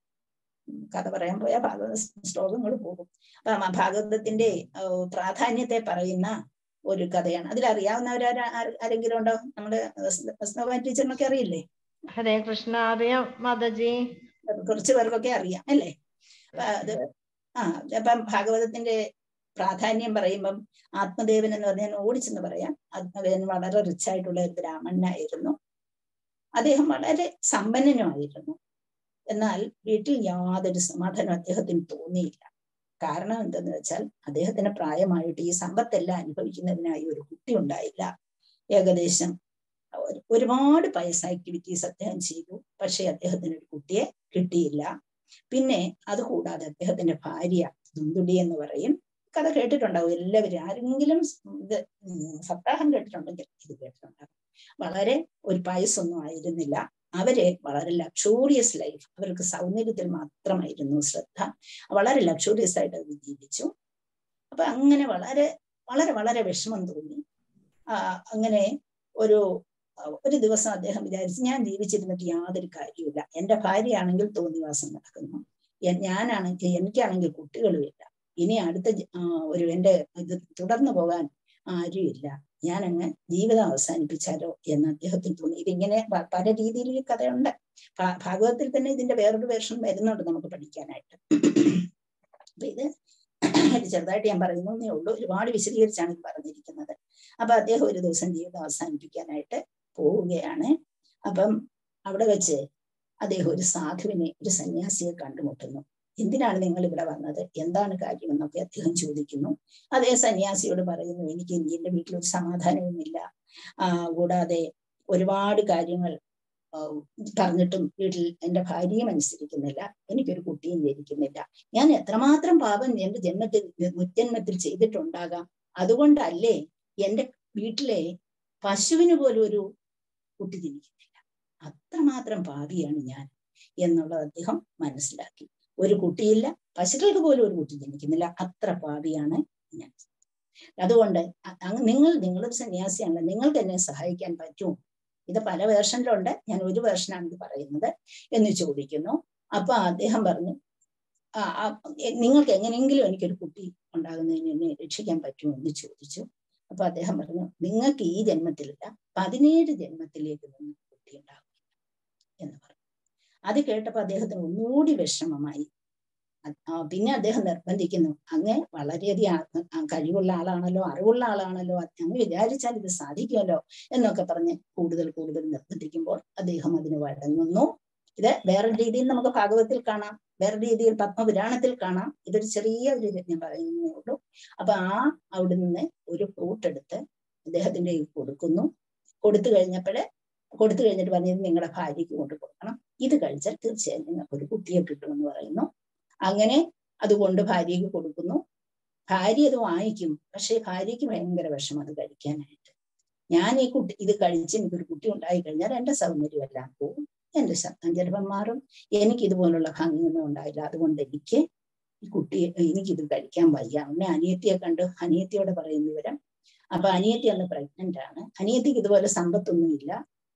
കഥ പറയാൻ പോയാൽ ഭാഗവത ശ്ലോകങ്ങൾ പോകും അപ്പൊ ഭാഗവതത്തിന്റെ പ്രാധാന്യത്തെ പറയുന്ന ഒരു കഥയാണ് അതിലറിയാവുന്നവർ ആരെങ്കിലും ഉണ്ടോ നമ്മുടെ വസ്നവ ടീച്ചറിനൊക്കെ അറിയില്ലേ ഹരേ കൃഷ്ണ അറിയാം മാതാജി കുറച്ചു പേർക്കൊക്കെ അറിയാം അല്ലേ അപ്പൊ അത് ആ അപ്പം ഭാഗവതത്തിന്റെ പ്രാധാന്യം പറയുമ്പം ആത്മദേവൻ എന്ന് പറഞ്ഞാൽ ഓടിച്ചെന്ന് പറയാം ആത്മദേവൻ വളരെ റിച്ച് ആയിട്ടുള്ള ഒരു ബ്രാഹ്മണനായിരുന്നു അദ്ദേഹം വളരെ സമ്പന്നനുമായിരുന്നു എന്നാൽ വീട്ടിൽ യാതൊരു സമാധാനം അദ്ദേഹത്തിന് തോന്നിയില്ല കാരണം എന്തെന്ന് വെച്ചാൽ അദ്ദേഹത്തിന് പ്രായമായിട്ട് ഈ സമ്പത്തെല്ലാം അനുഭവിക്കുന്നതിനായി ഒരു കുട്ടി ഉണ്ടായില്ല ഏകദേശം ഒരുപാട് പയസ് ആക്ടിവിറ്റീസ് അദ്ദേഹം ചെയ്തു പക്ഷെ അദ്ദേഹത്തിന് ഒരു കുട്ടിയെ കിട്ടിയില്ല പിന്നെ അതുകൂടാതെ അദ്ദേഹത്തിന്റെ ഭാര്യ ദുന്ദുടി എന്ന് പറയും കഥ കേട്ടിട്ടുണ്ടാവും എല്ലാവരും ആരെങ്കിലും ഇത് സപ്താഹം കേട്ടിട്ടുണ്ടെങ്കിൽ ഇത് കേട്ടിട്ടുണ്ടാവും വളരെ ഒരു പയസ്സൊന്നും ആയിരുന്നില്ല അവര് വളരെ ലക്ഷൂറിയസ് ലൈഫ് അവർക്ക് സൗന്ദര്യത്തിൽ മാത്രമായിരുന്നു ശ്രദ്ധ വളരെ ലക്ഷൂറിയസ് ആയിട്ട് അവർ ജീവിച്ചു അപ്പൊ അങ്ങനെ വളരെ വളരെ വളരെ വിഷമം തോന്നി ആ അങ്ങനെ ഒരു ഒരു ദിവസം അദ്ദേഹം വിചാരിച്ചു ഞാൻ ജീവിച്ചിരുന്നിട്ട് യാതൊരു കാര്യമില്ല എന്റെ ഭാര്യയാണെങ്കിൽ തോന്നിവാസം നടക്കുന്നു ഞാനാണെങ്കിൽ എനിക്കാണെങ്കിൽ കുട്ടികളുമില്ല ഇനി അടുത്ത ഒരു എന്റെ ഇത് തുടർന്നു പോകാൻ ആരുമില്ല ഞാനങ്ങ് ജീവിതം അവസാനിപ്പിച്ചാലോ എന്ന് അദ്ദേഹത്തിന് തോന്നി ഇതിങ്ങനെ പല രീതിയിൽ ഈ കഥയുണ്ട് ഭാഗവതത്തിൽ തന്നെ ഇതിന്റെ വേറൊരു വേർഷൻ വരുന്നുണ്ട് നമുക്ക് പഠിക്കാനായിട്ട് അപ്പൊ ഇത് ഇത് ചെറുതായിട്ട് ഞാൻ പറയുന്നേ ഉള്ളൂ ഒരുപാട് വിശദീകരിച്ചാണ് ഇത് പറഞ്ഞിരിക്കുന്നത് അപ്പൊ അദ്ദേഹം ഒരു ദിവസം ജീവിതം അവസാനിപ്പിക്കാനായിട്ട് പോവുകയാണ് അപ്പം അവിടെ വെച്ച് അദ്ദേഹം ഒരു സാധുവിനെ ഒരു സന്യാസിയെ കണ്ടുമുട്ടുന്നു എന്തിനാണ് നിങ്ങൾ ഇവിടെ വന്നത് എന്താണ് കാര്യം എന്നൊക്കെ അദ്ദേഹം ചോദിക്കുന്നു അതേ സന്യാസിയോട് പറയുന്നു എനിക്ക് ഇനി എന്റെ വീട്ടിൽ ഒരു സമാധാനവുമില്ല ആ കൂടാതെ ഒരുപാട് കാര്യങ്ങൾ ആ, പറഞ്ഞിട്ടും വീട്ടിൽ എന്റെ ഭാര്യയും അനുസരിക്കുന്നില്ല എനിക്കൊരു കുട്ടിയും ജനിക്കുന്നില്ല ഞാൻ എത്രമാത്രം പാപം എന്റെ ജന്മത്തിൽ മുജ്ജന്മത്തിൽ ചെയ്തിട്ടുണ്ടാകാം അതുകൊണ്ടല്ലേ എന്റെ വീട്ടിലെ പശുവിന് പോലും ഒരു കുട്ടി ജനിക്കുന്നില്ല അത്രമാത്രം പാപിയാണ് ഞാൻ എന്നുള്ളത് അദ്ദേഹം മനസ്സിലാക്കി ഒരു കുട്ടിയില്ല പശുക്കൾക്ക് പോലും ഒരു കുട്ടി ജനിക്കുന്നില്ല അത്ര പാപിയാണ് ഞാൻ അതുകൊണ്ട് അ- അങ്ങ് നിങ്ങൾ നിങ്ങളൊരു സന്യാസിയാണല്ലോ നിങ്ങൾക്ക് എന്നെ സഹായിക്കാൻ പറ്റുമോ ഇത് പല വേർഷനിലുണ്ട് ഞാൻ ഒരു വേർഷനാണ് ഇത് പറയുന്നത് എന്ന് ചോദിക്കുന്നു അപ്പൊ അദ്ദേഹം പറഞ്ഞു ആ ആ, എ- നിങ്ങൾക്ക് എങ്ങനെയെങ്കിലും എനിക്കൊരു കുട്ടി ഉണ്ടാകുന്നതിന് എന്നെ രക്ഷിക്കാൻ പറ്റുമോ എന്ന് ചോദിച്ചു അപ്പൊ അദ്ദേഹം പറഞ്ഞു നിങ്ങൾക്ക് ഈ ജന്മത്തിലല്ല പതിനേഴ് ജന്മത്തിലേക്ക് നിന്ന് കുട്ടി ഉണ്ടാകും എന്ന് പറഞ്ഞു അത് കേട്ടപ്പോ അദ്ദേഹത്തിന് ഒന്നുകൂടി വിഷമമായി അത് ആ, പിന്നെ അദ്ദേഹം നിർബന്ധിക്കുന്നു അങ്ങ് വളരെയധികം ആ- ആ കഴിവുള്ള ആളാണല്ലോ അറിവുള്ള ആളാണല്ലോ അത് അങ്ങ് വിചാരിച്ചാൽ ഇത് സാധിക്കുമല്ലോ എന്നൊക്കെ പറഞ്ഞ് കൂടുതൽ കൂടുതൽ നിർബന്ധിക്കുമ്പോൾ അദ്ദേഹം അതിന് വഴങ്ങുന്നു ഇത് വേറെ രീതിയിൽ നമുക്ക് ഭാഗവത്തിൽ കാണാം വേറെ രീതിയിൽ പത്മപുരാണത്തിൽ കാണാം ഇതൊരു ചെറിയ ഒരു ഇത് ഞാൻ പറയുന്നേ ഉള്ളൂ അപ്പൊ ആ അവിടെ നിന്ന് ഒരു ഫ്രൂട്ട് എടുത്ത് അദ്ദേഹത്തിന്റെ കയ്യിൽ കൊടുക്കുന്നു കൊടുത്തു കഴിഞ്ഞപ്പോഴേ കൊടുത്തു കഴിഞ്ഞിട്ട് പറഞ്ഞത് നിങ്ങളുടെ ഭാര്യയ്ക്ക് കൊണ്ട് കൊടുക്കണം ഇത് കഴിച്ചാൽ തീർച്ചയായും നിങ്ങൾക്ക് ഒരു കുട്ടിയെ കിട്ടുമെന്ന് പറയുന്നു അങ്ങനെ അതുകൊണ്ട് ഭാര്യയ്ക്ക് കൊടുക്കുന്നു ഭാര്യ അത് വാങ്ങിക്കും പക്ഷേ ഭാര്യയ്ക്ക് ഭയങ്കര വിഷമം അത് കഴിക്കാനായിട്ട് ഞാൻ ഈ കുട്ടി ഇത് കഴിച്ച് എനിക്കൊരു കുട്ടി ഉണ്ടായി കഴിഞ്ഞാൽ എന്റെ സൗന്ദര്യം എല്ലാം പോവും എന്റെ ശബ്ദം ചിലപ്പം മാറും എനിക്ക് ഇതുപോലുള്ള ഭംഗിയൊന്നും ഉണ്ടായില്ല അതുകൊണ്ട് എനിക്ക് ഈ കുട്ടിയെ എനിക്കിത് കഴിക്കാൻ വയ്യ ഉടനെ അനിയത്തിയെ കണ്ട് അനിയത്തിയോട് പറയുന്ന വിവരം അപ്പൊ അനിയത്തി അന്ന് പ്രഗ്നന്റ് ആണ് അനിയത്തിക്ക് ഇതുപോലെ സമ്പത്തൊന്നുമില്ല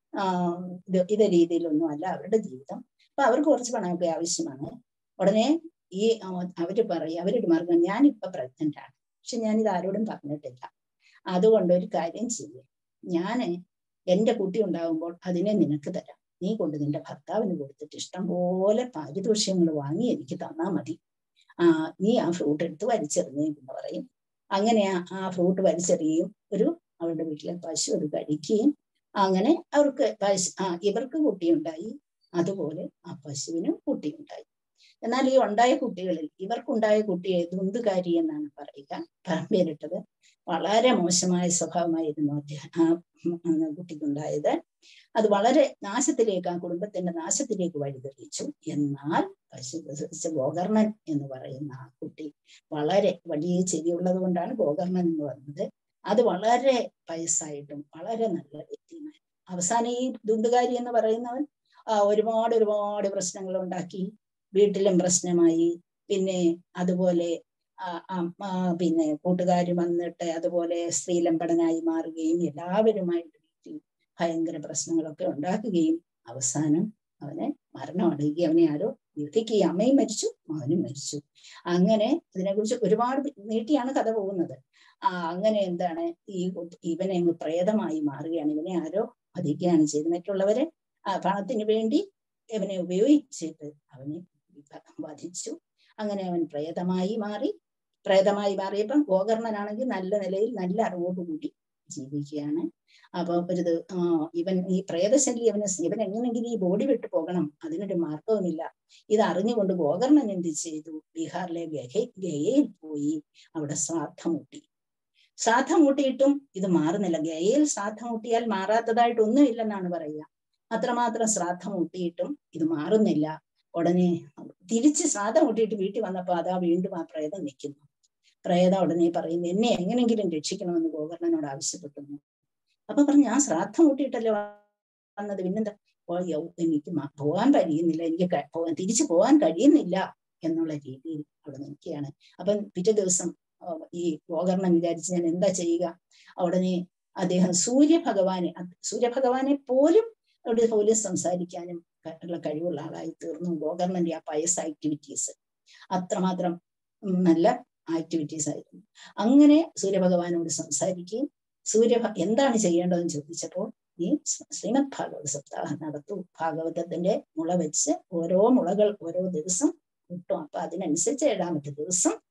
ആഹ് ഇത് ഇതേ രീതിയിലൊന്നും അല്ല അവരുടെ ജീവിതം അപ്പൊ അവർക്ക് കുറച്ച് പണമൊക്കെ ആവശ്യമാണ് ഉടനെ ഈ ആ, അവര് പറയും അവരുടെ മാർഗം ഞാനിപ്പൊ പ്രഗ്നന്റ് ആണ് പക്ഷെ ഞാനിത് ആരോടും പറഞ്ഞിട്ടില്ല അതുകൊണ്ട് ഒരു കാര്യം ചെയ്യും ഞാന് എന്റെ കുട്ടി ഉണ്ടാകുമ്പോൾ അതിനെ നിനക്ക് തരാം നീ കൊണ്ട് നിന്റെ ഭർത്താവിന് കൊടുത്തിട്ട് ഇഷ്ടം പോലെ പാരിതോഷ്യങ്ങൾ വാങ്ങി എനിക്ക് തന്നാ മതി ആ നീ ആ ഫ്രൂട്ട് എടുത്ത് വലിച്ചെറിഞ്ഞേ എന്ന് പറയും അങ്ങനെ ആ- ആ ഫ്രൂട്ട് വലിച്ചെറിയും ഒരു അവരുടെ വീട്ടിലെ പശു അത് കഴിക്കുകയും അങ്ങനെ അവർക്ക് പശു ആ ഇവർക്ക് കുട്ടിയുണ്ടായി അതുപോലെ ആ പശുവിനും കുട്ടിയുണ്ടായി എന്നാൽ ഈ ഉണ്ടായ കുട്ടികളിൽ ഇവർക്കുണ്ടായ കുട്ടിയെ ദുന്തുകാരി എന്നാണ് പറയുക പേരിട്ടത് വളരെ മോശമായ സ്വഭാവമായിരുന്നു അദ്ദേഹം ആ ഉം, ഉം, കുട്ടിക്കുണ്ടായത് അത് വളരെ നാശത്തിലേക്ക് ആ കുടുംബത്തിന്റെ നാശത്തിലേക്ക് വഴിതെളിച്ചു എന്നാൽ പശു പ്രസവിച്ച ഗോകർണൻ എന്ന് പറയുന്ന ആ കുട്ടി വളരെ വലിയ ചെവിയുള്ളത് കൊണ്ടാണ് ഗോകർണൻ എന്ന് പറഞ്ഞത് അത് വളരെ വയസ്സായിട്ടും വളരെ നല്ല വ്യക്തിയുമായി അവസാനം ഈ ദുന്തുകാരി എന്ന് പറയുന്നവൻ ആ, ഒരുപാട് ഒരുപാട് പ്രശ്നങ്ങൾ ഉണ്ടാക്കി വീട്ടിലും പ്രശ്നമായി പിന്നെ അതുപോലെ ആ, ആ, ആ, പിന്നെ കൂട്ടുകാർ വന്നിട്ട് അതുപോലെ സ്ത്രീലമ്പടനായി മാറുകയും എല്ലാവരുമായിട്ട് വീട്ടിൽ ഭയങ്കര പ്രശ്നങ്ങളൊക്കെ ഉണ്ടാക്കുകയും അവസാനം അവനെ മരണമടയുകയും അവനെ ആരോ യുദ്ധിക്കുകയും അമ്മയും മരിച്ചു മകനും മരിച്ചു അങ്ങനെ ഇതിനെക്കുറിച്ച് ഒരുപാട് നീട്ടിയാണ് കഥ പോകുന്നത് ആ അങ്ങനെ എന്താണ് ഈ കുട്ടി- ഇവനെ അങ്ങ് പ്രേതമായി മാറുകയാണ് ഇവനെ ആരോ വധിക്കുകയാണ് ചെയ്തത് മറ്റുള്ളവരെ ആ പണത്തിന് വേണ്ടി ഇവനെ ഉപയോഗിച്ചിട്ട് അവനെ വ- വധിച്ചു അങ്ങനെ അവൻ പ്രേതമായി മാറി പ്രേതമായി മാറിയപ്പം ഗോകർണനാണെങ്കിൽ നല്ല നിലയിൽ നല്ല അറിവോടുകൂടി ജീവിക്കുകയാണ് അപ്പൊ ഒരു ദി- ആ, ഇവൻ ഈ പ്രേതശല്യം അവന് സ് ഇവൻ എങ്ങനെയെങ്കിലും ഈ ബോഡി വിട്ടു പോകണം അതിനൊരു മാർഗവുമില്ല ഇത് അറിഞ്ഞുകൊണ്ട് ഗോകർണൻ എന്ത് ചെയ്തു ബീഹാറിലെ ഗഹ ഗയയിൽ പോയി അവിടെ ശ്രാദ്ധം മുട്ടി ശ്രാദ്ധം മുട്ടിയിട്ടും ഇത് മാറുന്നില്ല ഗയയിൽ ശ്രാദ്ധം മുട്ടിയാൽ മാറാത്തതായിട്ട് ഒന്നുമില്ലെന്നാണ് പറയുക അത്രമാത്രം ശ്രാദ്ധം മുട്ടിയിട്ടും ഇത് മാറുന്നില്ല ഉടനെ തിരിച്ച് ശ്രാദ്ധം മുട്ടിയിട്ട് വീട്ടിൽ വന്നപ്പോ അതാ വീണ്ടും ആ പ്രേതം നിൽക്കുന്നു പ്രേതം ഉടനെ പറയുന്നു എന്നെ എങ്ങനെങ്കിലും രക്ഷിക്കണമെന്ന് ഗോകർണനോട് ആവശ്യപ്പെട്ടു അപ്പൊ പറഞ്ഞു ഞാൻ ശ്രാദ്ധം മുട്ടിയിട്ടല്ലോ വന്നത് പിന്നെന്താ ഓ, യൗ, എനിക്ക് മ- പോകാൻ കഴിയുന്നില്ല എനിക്ക് ക- പോകാൻ തിരിച്ചു പോകാൻ കഴിയുന്നില്ല എന്നുള്ള രീതിയിൽ അവിടെ നിൽക്കുകയാണ് അപ്പം പിറ്റേ ദിവസം ആ, ഈ ഗോകർണൻ വിചാരിച്ച് ഞാൻ എന്താ ചെയ്യുക ഉടനെ അദ്ദേഹം സൂര്യഭഗവാനെ അത് സൂര്യഭഗവാനെ പോലും അവിടെ പോലും സംസാരിക്കാനും ക- ഉള്ള കഴിവുള്ള ആളായി തീർന്നു ഗോകർണന്റെ ആ പയസ് ആക്ടിവിറ്റീസ് അത്രമാത്രം ഉം, നല്ല ആക്ടിവിറ്റീസ് ആയിരുന്നു അങ്ങനെ സൂര്യഭഗവാനോട് സംസാരിക്കുകയും സൂര്യ എന്താണ് ചെയ്യേണ്ടതെന്ന് ചോദിച്ചപ്പോൾ ഈ ശ്രീ- ശ്രീമദ് ഭാഗവത സപ്താഹം നടത്തൂ ഭാഗവതത്തിന്റെ മുള വെച്ച് ഓരോ മുളകൾ ഓരോ ദിവസം കിട്ടും അപ്പൊ അതിനനുസരിച്ച് ഏഴാമത്തെ ദിവസം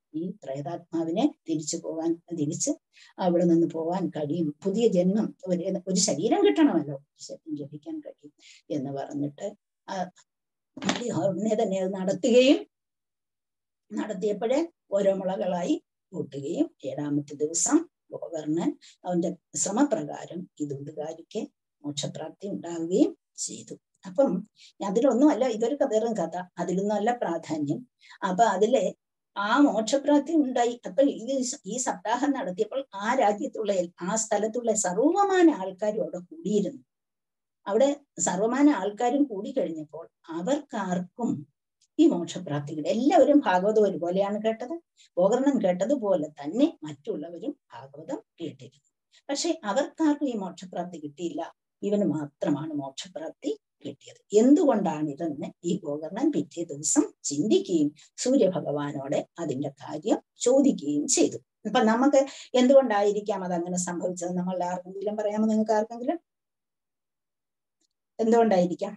ഈ പ്രേതാത്മാവിനെ തിരിച്ചു പോകാൻ തിരിച്ച് അവിടെ നിന്ന് പോകാൻ കഴിയും പുതിയ ജന്മം ഒരു ഒരു ശരീരം കിട്ടണമല്ലോ ശരീരം ലഭിക്കാൻ കഴിയും എന്ന് പറഞ്ഞിട്ട് ആ പുള്ളി ഉടനെ തന്നെ അത് നടത്തുകയും നടത്തിയപ്പോഴേ ഓരോ മുളകളായി കൂട്ടുകയും ഏഴാമത്തെ ദിവസം ഗോവർണൻ അവന്റെ ശ്രമപ്രകാരം ഈ ദുണ്ടുകാരിക്ക് മോക്ഷപ്രാപ്തി ഉണ്ടാവുകയും ചെയ്തു അപ്പം അതിലൊന്നുമല്ല ഇതൊരു വെറും കഥ അതിലൊന്നുമല്ല പ്രാധാന്യം അപ്പൊ അതിലെ ആ മോക്ഷപ്രാപ്തി ഉണ്ടായി അപ്പൊ ഈ ഈ സപ്താഹം നടത്തിയപ്പോൾ ആ രാജ്യത്തുള്ള ആ സ്ഥലത്തുള്ള സർവമാന ആൾക്കാരും അവിടെ കൂടിയിരുന്നു അവിടെ സർവമാന ആൾക്കാരും കൂടി കഴിഞ്ഞപ്പോൾ അവർക്കാർക്കും ഈ മോക്ഷപ്രാപ്തി കിട്ടി എല്ലാവരും ഭാഗവതം ഒരുപോലെയാണ് കേട്ടത് ഗോകർണൻ കേട്ടതുപോലെ തന്നെ മറ്റുള്ളവരും ഭാഗവതം കേട്ടിരുന്നു പക്ഷെ അവർക്കാർക്കും ഈ മോക്ഷപ്രാപ്തി കിട്ടിയില്ല ഇവന് മാത്രമാണ് മോക്ഷപ്രാപ്തി കിട്ടിയത് എന്തുകൊണ്ടാണ് ഇതെന്ന് ഈ ഗോകർണൻ പിറ്റേ ദിവസം ചിന്തിക്കുകയും സൂര്യഭഗവാനോട് അതിന്റെ കാര്യം ചോദിക്കുകയും ചെയ്തു അപ്പൊ നമുക്ക് എന്തുകൊണ്ടായിരിക്കാം അത് അങ്ങനെ സംഭവിച്ചത് നമ്മളുടെ ആർക്കെങ്കിലും പറയാമോ നിങ്ങൾക്ക് ആർക്കെങ്കിലും എന്തുകൊണ്ടായിരിക്കാം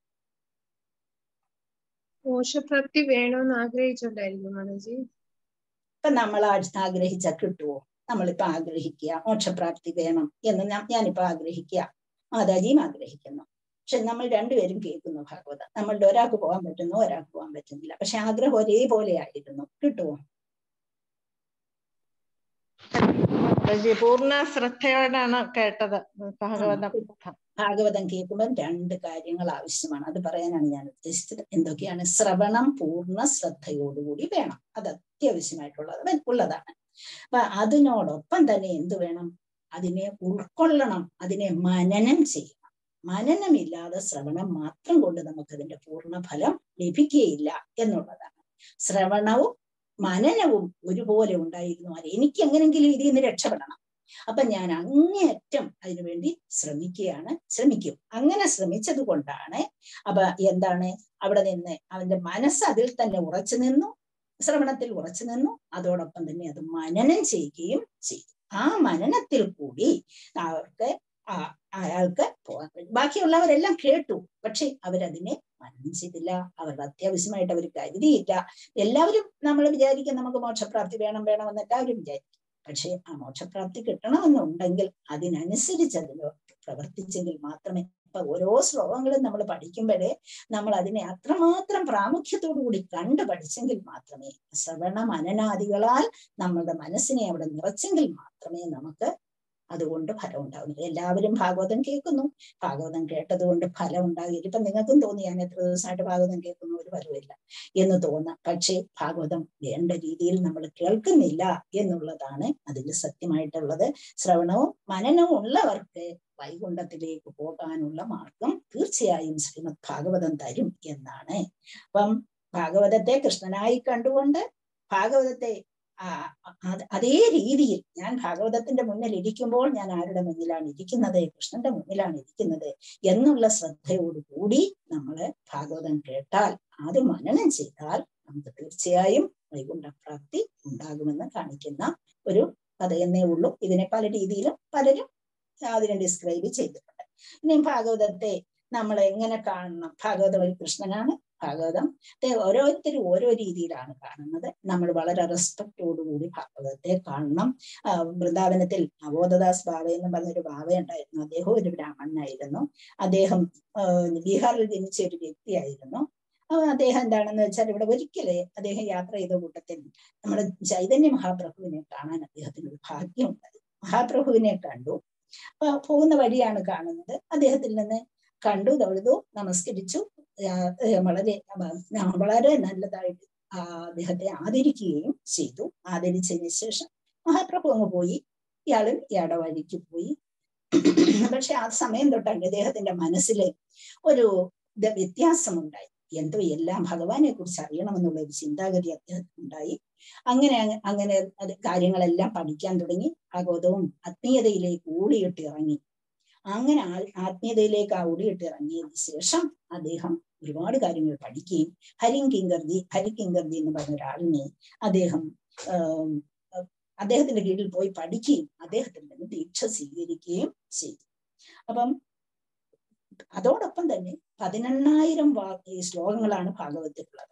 മോശപ്രാപ്തി വേണമെന്ന് ആഗ്രഹിച്ചുകൊണ്ടായിരിക്കും മാതാജി ഇപ്പൊ നമ്മൾ ആഗ്രഹിച്ച കിട്ടുവോ നമ്മളിപ്പോ ആഗ്രഹിക്കുക മോക്ഷപ്രാപ്തി വേണം എന്ന് ഞാനിപ്പോ ആഗ്രഹിക്കുക മാതാജിയും ആഗ്രഹിക്കുന്നു പക്ഷെ നമ്മൾ രണ്ടുപേരും കേൾക്കുന്നു ഭാഗവതം നമ്മളുടെ ഒരാൾക്ക് പോകാൻ പറ്റുന്നു ഒരാൾക്ക് പോകാൻ പറ്റുന്നില്ല പക്ഷെ ആഗ്രഹം ഒരേപോലെ ആയിരുന്നു കിട്ടുമോ പൂർണ്ണ ശ്രദ്ധയോടാണ് കേട്ടത് ഭാഗവതം ഭാഗവതം കേൾക്കുമ്പോൾ രണ്ട് കാര്യങ്ങൾ ആവശ്യമാണ് അത് പറയാനാണ് ഞാൻ ഉദ്ദേശിച്ചത് എന്തൊക്കെയാണ് ശ്രവണം പൂർണ്ണ ശ്രദ്ധയോടുകൂടി വേണം അത് അത്യാവശ്യമായിട്ടുള്ളത് ഉള്ളതാണ് അപ്പൊ അതിനോടൊപ്പം തന്നെ എന്ത് വേണം അതിനെ ഉൾക്കൊള്ളണം അതിനെ മനനം ചെയ്യണം മനനമില്ലാതെ ശ്രവണം മാത്രം കൊണ്ട് നമുക്കതിന്റെ പൂർണ്ണ ഫലം ലഭിക്കുകയില്ല എന്നുള്ളതാണ് ശ്രവണവും മനനവും ഒരുപോലെ ഉണ്ടായിരുന്നു അത് എനിക്ക് എങ്ങനെങ്കിലും ഇതിൽ നിന്ന് രക്ഷപ്പെടണം അപ്പൊ ഞാൻ അങ്ങേയറ്റം അതിനുവേണ്ടി ശ്രമിക്കുകയാണ് ശ്രമിക്കും അങ്ങനെ ശ്രമിച്ചത് കൊണ്ടാണ് അപ്പൊ എന്താണ് അവിടെ നിന്ന് അവന്റെ മനസ്സ് അതിൽ തന്നെ ഉറച്ചു നിന്നു ശ്രവണത്തിൽ ഉറച്ചു നിന്നു അതോടൊപ്പം തന്നെ അത് മനനം ചെയ്യുകയും ചെയ്തു ആ മനനത്തിൽ കൂടി അവർക്ക് അയാൾക്ക് പോകാൻ കഴിയും ബാക്കിയുള്ളവരെല്ലാം കേട്ടു പക്ഷെ അവരതിനെ മനനം ചെയ്തില്ല അവരുടെ അത്യാവശ്യമായിട്ട് അവർ കരുതിയില്ല എല്ലാവരും നമ്മൾ വിചാരിക്കും നമുക്ക് മോക്ഷപ്രാപ്തി വേണം വേണമെന്ന് എല്ലാവരും വിചാരിക്കും പക്ഷെ ആ മോക്ഷപ്രാപ്തി കിട്ടണമെന്നുണ്ടെങ്കിൽ അതിനനുസരിച്ച് അതിൽ പ്രവർത്തിച്ചെങ്കിൽ മാത്രമേ ഇപ്പൊ ഓരോ ശ്ലോകങ്ങളും നമ്മൾ പഠിക്കുമ്പോഴേ നമ്മൾ അതിനെ അത്രമാത്രം പ്രാമുഖ്യത്തോടു കൂടി കണ്ടു പഠിച്ചെങ്കിൽ മാത്രമേ ശ്രവണ മനനാദികളാൽ നമ്മളുടെ മനസ്സിനെ അവിടെ നിറച്ചെങ്കിൽ മാത്രമേ നമുക്ക് അതുകൊണ്ട് ഫലം ഉണ്ടാകുന്നു എല്ലാവരും ഭാഗവതം കേൾക്കുന്നു ഭാഗവതം കേട്ടത് കൊണ്ട് ഫലം ഉണ്ടാകില്ല ഇപ്പൊ നിങ്ങൾക്കും തോന്നി ഞാൻ എത്ര ദിവസമായിട്ട് ഭാഗവതം കേൾക്കുന്നു ഒരു ഫലമില്ല എന്ന് തോന്നാം പക്ഷേ ഭാഗവതം വേണ്ട രീതിയിൽ നമ്മൾ കേൾക്കുന്നില്ല എന്നുള്ളതാണ് അതിൽ സത്യമായിട്ടുള്ളത് ശ്രവണവും മനനവും ഉള്ളവർക്ക് വൈകുണ്ഠത്തിലേക്ക് പോകാനുള്ള മാർഗം തീർച്ചയായും ശ്രീമദ് ഭാഗവതം തരും എന്നാണ് അപ്പം ഭാഗവതത്തെ കൃഷ്ണനായി കണ്ടുകൊണ്ട് ഭാഗവതത്തെ അതേ രീതിയിൽ ഞാൻ ഭാഗവതത്തിന്റെ മുന്നിൽ ഇരിക്കുമ്പോൾ ഞാൻ ആരുടെ മുന്നിലാണ് ഇരിക്കുന്നത് കൃഷ്ണന്റെ മുന്നിലാണ് ഇരിക്കുന്നത് എന്നുള്ള ശ്രദ്ധയോടുകൂടി നമ്മൾ ഭാഗവതം കേട്ടാൽ അത് മനനം ചെയ്താൽ നമുക്ക് തീർച്ചയായും വൈകുണ്ഠപ്രാപ്തി ഉണ്ടാകുമെന്ന് കാണിക്കുന്ന ഒരു കഥയെന്നേ ഉള്ളൂ ഇതിനെ പല രീതിയിലും പലരും അതിനെ ഡിസ്ക്രൈബ് ചെയ്തിട്ടുണ്ട് ഇനി ഭാഗവതത്തെ നമ്മൾ എങ്ങനെ കാണണം ഭാഗവതം ഒരു കൃഷ്ണനാണ് ഭാഗവതം ഓരോരുത്തരും ഓരോ രീതിയിലാണ് കാണുന്നത് നമ്മൾ വളരെ റെസ്പെക്റ്റോടുകൂടി ഭാഗവതത്തെ കാണണം വൃന്ദാവനത്തിൽ നവോദദാസ് ബാവ എന്ന് പറഞ്ഞൊരു ബാവ ഉണ്ടായിരുന്നു അദ്ദേഹം ഒരു ബ്രാഹ്മണനായിരുന്നു അദ്ദേഹം ബീഹാറിൽ ജനിച്ച ഒരു വ്യക്തിയായിരുന്നു അദ്ദേഹം എന്താണെന്ന് വെച്ചാൽ ഇവിടെ ഒരിക്കലേ അദ്ദേഹം യാത്ര ചെയ്ത കൂട്ടത്തിൽ നമ്മുടെ ചൈതന്യ മഹാപ്രഭുവിനെ കാണാൻ അദ്ദേഹത്തിന് ഒരു ഭാഗ്യമുണ്ടായി മഹാപ്രഭുവിനെ കണ്ടു അപ്പൊ പോകുന്ന വഴിയാണ് കാണുന്നത് അദ്ദേഹത്തിൽ നിന്ന് കണ്ടു തൊഴുതു നമസ്കരിച്ചു വളരെ വളരെ നല്ലതായിട്ട് അദ്ദേഹത്തെ ആദരിക്കുകയും ചെയ്തു ആദരിച്ചതിന് ശേഷം മഹാപ്രഭു അങ്ങ് പോയി ഇയാളും ഇയാളുടെ വഴിക്ക് പോയി പക്ഷെ ആ സമയം തൊട്ടാണ് ഇദ്ദേഹത്തിന്റെ മനസ്സിൽ ഒരു വ്യത്യാസമുണ്ടായി എന്തോ എല്ലാം ഭഗവാനെ കുറിച്ച് അറിയണമെന്നുള്ള ഒരു ചിന്താഗതി അദ്ദേഹത്തിന് ഉണ്ടായി അങ്ങനെ അങ്ങനെ അത് കാര്യങ്ങളെല്ലാം പഠിക്കാൻ തുടങ്ങി ഭാഗവതവും ആത്മീയതയിലേക്ക് ഊടിയിട്ട് ഇറങ്ങി അങ്ങനെ ആത്മീയതയിലേക്ക് ആ ഊടിയിട്ട് ഇറങ്ങിയതിന് ശേഷം അദ്ദേഹം ഒരുപാട് കാര്യങ്ങൾ പഠിക്കുകയും ഹരിങ്കിങ്കർജി ഹരിക്കിങ്കർജി എന്ന് പറഞ്ഞ ഒരാളിനെ അദ്ദേഹം അദ്ദേഹത്തിന്റെ കീഴിൽ പോയി പഠിക്കുകയും അദ്ദേഹത്തിൽ നിന്ന് ദീക്ഷ സ്വീകരിക്കുകയും ചെയ്തു അപ്പം അതോടൊപ്പം തന്നെ പതിനെണ്ണായിരം വാ ഈ ശ്ലോകങ്ങളാണ് ഭാഗവതത്തിലുള്ളത്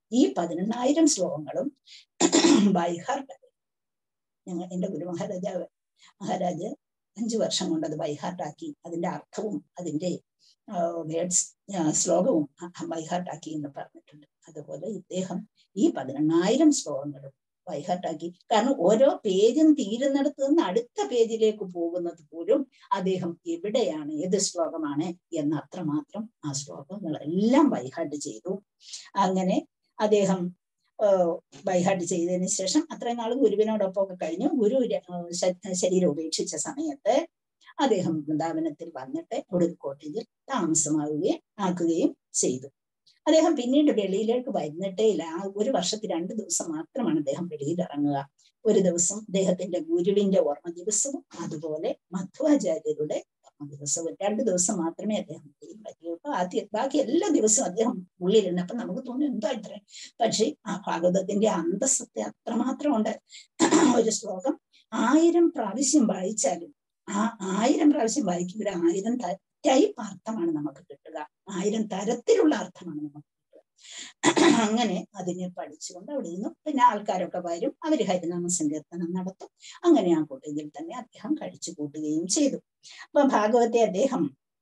ഈ പതിനെണ്ണായിരം ശ്ലോകങ്ങളും ബൈഹാർട്ട് ഞങ്ങൾ എന്റെ ഗുരു മഹാരാജാവ് മഹാരാജ് അഞ്ചു വർഷം കൊണ്ട് അത് ബൈഹാർട്ടാക്കി അതിന്റെ അർത്ഥവും അതിന്റെ വേർഡ്സ് ശ്ലോകവും ബൈഹാർട്ടാക്കി എന്ന് പറഞ്ഞിട്ടുണ്ട് അതുപോലെ ഇദ്ദേഹം ഈ പതിനെണ്ണായിരം ശ്ലോകങ്ങളും ബൈഹാർട്ടാക്കി കാരണം ഓരോ പേജും തീരുന്നിടത്ത് നിന്ന് അടുത്ത പേജിലേക്ക് പോകുന്നത് പോലും അദ്ദേഹം എവിടെയാണ് ഏത് ശ്ലോകമാണ് എന്ന് അത്രമാത്രം ആ ശ്ലോകങ്ങളെല്ലാം ബൈഹാർട്ട് ചെയ്തു അങ്ങനെ അദ്ദേഹം ബൈഹാർട്ട് ചെയ്തതിന് ശേഷം അത്രയും നാൾ ഗുരുവിനോടൊപ്പം ഒക്കെ കഴിഞ്ഞു ഗുരു ശരീരം ഉപേക്ഷിച്ച സമയത്ത് അദ്ദേഹം വൃന്ദാവനത്തിൽ വന്നിട്ട് ഒടുവിൽ കോട്ടേജിൽ താമസമാവുകയും ആക്കുകയും ചെയ്തു അദ്ദേഹം പിന്നീട് വെളിയിലേക്ക് വരുന്നിട്ടേ ഇല്ല ആ ഒരു വർഷത്തിൽ രണ്ട് ദിവസം മാത്രമാണ് അദ്ദേഹം വെളിയിൽ ഇറങ്ങുക ഒരു ദിവസം അദ്ദേഹത്തിന്റെ ഗുരുവിന്റെ ഓർമ്മ ദിവസവും അതുപോലെ മധ്വാചാര്യരുടെ ഓർമ്മ ദിവസവും രണ്ട് ദിവസം മാത്രമേ അദ്ദേഹം വെളിയിൽ വരികയുള്ളൂ ആദ്യം ബാക്കി എല്ലാ ദിവസവും അദ്ദേഹം ഉള്ളിലുണ്ട് അപ്പൊ നമുക്ക് തോന്നും എന്താ ഇത്ര പക്ഷേ ആ ഭാഗവതത്തിന്റെ അന്തസ്സത്തെ അത്രമാത്രം ഉണ്ട് ഒരു ശ്ലോകം ആയിരം പ്രാവശ്യം വായിച്ചാലും ആ ആയിരം പ്രാവശ്യം വായിക്കുമ്പോൾ ആയിരം ടൈപ്പ് അർത്ഥമാണ് നമുക്ക് കിട്ടുക ആയിരം തരത്തിലുള്ള അർത്ഥമാണ് നമുക്ക് കിട്ടുക അങ്ങനെ അതിനെ പഠിച്ചുകൊണ്ട് അവിടെ നിന്നും പിന്നെ ആൾക്കാരൊക്കെ വരും അവർ ഹരിനാമ സങ്കീർത്തനം നടത്തും അങ്ങനെ ആ കൂട്ടത്തിൽ തന്നെ അദ്ദേഹം കഴിച്ചു കൂട്ടുകയും ചെയ്തു അപ്പൊ ഭാഗവത്തെ അദ്ദേഹം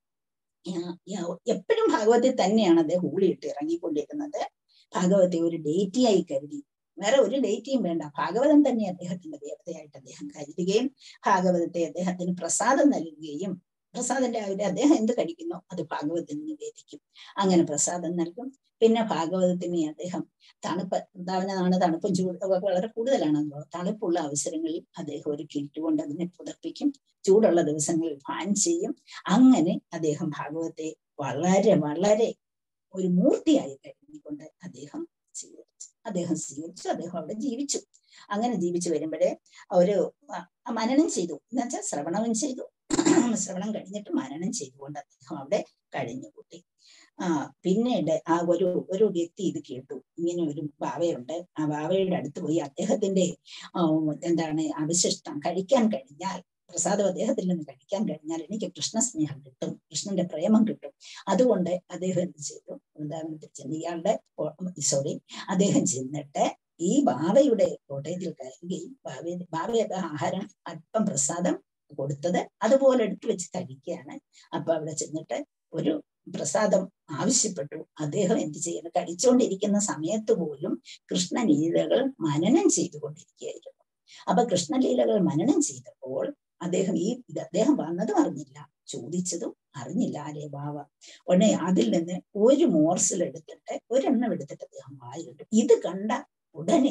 എപ്പോഴും ഭാഗവത്തിൽ തന്നെയാണ് അദ്ദേഹം ഊളിയിട്ട് ഇറങ്ങിക്കൊണ്ടിരുന്നത് ഭാഗവത്തെ ഒരു ഡേറ്റിയായി കരുതി വേറെ ഒരു ഡേറ്റിയും വേണ്ട ഭാഗവതം തന്നെ അദ്ദേഹത്തിന്റെ ദേവതയായിട്ട് അദ്ദേഹം കരുതുകയും ഭാഗവതത്തെ അദ്ദേഹത്തിന് പ്രസാദം നൽകുകയും പ്രസാദന്റെ രാവിലെ അദ്ദേഹം എന്ത് കഴിക്കുന്നോ അത് ഭാഗവതത്തിന് നിവേദിക്കും അങ്ങനെ പ്രസാദം നൽകും പിന്നെ ഭാഗവതത്തിന് അദ്ദേഹം തണുപ്പ് ഉണ്ടാവുന്നതാണ് തണുപ്പും ചൂടൊക്കെ വളരെ കൂടുതലാണല്ലോ തണുപ്പുള്ള അവസരങ്ങളിൽ അദ്ദേഹം ഒരു കിറ്റ് കൊണ്ട് അതിനെ പുതപ്പിക്കും ചൂടുള്ള ദിവസങ്ങളിൽ ഫാൻ ചെയ്യും അങ്ങനെ അദ്ദേഹം ഭാഗവത്തെ വളരെ വളരെ ഒരു മൂർത്തിയായി കഴിഞ്ഞുകൊണ്ട് അദ്ദേഹം സ്വീകരിച്ചു അദ്ദേഹം സ്വീകരിച്ചു അദ്ദേഹം അവിടെ ജീവിച്ചു അങ്ങനെ ജീവിച്ചു വരുമ്പോഴേ ഒരു മനനം ചെയ്തു എന്നുവെച്ചാൽ ശ്രവണവും ചെയ്തു ശ്രവണം കഴിഞ്ഞിട്ട് മരണം ചെയ്തുകൊണ്ട് അദ്ദേഹം അവിടെ കഴിഞ്ഞുകൂട്ടി ആ പിന്നീട് ആ ഒരു ഒരു വ്യക്തി ഇത് കേട്ടു ഇങ്ങനെ ഒരു ബാവയുണ്ട് ആ ബാവയുടെ അടുത്ത് പോയി അദ്ദേഹത്തിന്റെ എന്താണ് അവശിഷ്ടം കഴിക്കാൻ കഴിഞ്ഞാൽ പ്രസാദം അദ്ദേഹത്തിൽ നിന്ന് കഴിക്കാൻ കഴിഞ്ഞാൽ എനിക്ക് കൃഷ്ണസ്നേഹം കിട്ടും കൃഷ്ണന്റെ പ്രേമം കിട്ടും അതുകൊണ്ട് അദ്ദേഹം എന്ത് ചെയ്തു വൃന്ദാവനത്തിൽ ചെന്ന് ഇയാളുടെ സോറി അദ്ദേഹം ചെന്നിട്ട് ഈ ബാവയുടെ കോട്ടയത്തിൽ കയറുകയും ബാവ ബാവയുടെ ആഹാരം അല്പം പ്രസാദം കൊടുത്തത് അതുപോലെ എടുത്തു വെച്ച് കഴിക്കുകയാണ് അപ്പൊ അവിടെ ചെന്നിട്ട് ഒരു പ്രസാദം ആവശ്യപ്പെട്ടു അദ്ദേഹം എന്ത് ചെയ്യുന്നു കഴിച്ചുകൊണ്ടിരിക്കുന്ന സമയത്ത് പോലും കൃഷ്ണലീലകൾ മനനം ചെയ്തുകൊണ്ടിരിക്കുകയായിരുന്നു അപ്പൊ കൃഷ്ണലീലകൾ മനനം ചെയ്തപ്പോൾ അദ്ദേഹം ഈ അദ്ദേഹം വന്നതും അറിഞ്ഞില്ല ചോദിച്ചതും അറിഞ്ഞില്ല ആരെ ബാവ ഉടനെ അതിൽ നിന്ന് ഒരു മോർസിൽ എടുത്തിട്ട് ഒരെണ്ണം എടുത്തിട്ട് അദ്ദേഹം വായിലിട്ടു ഇത് കണ്ട ഉടനെ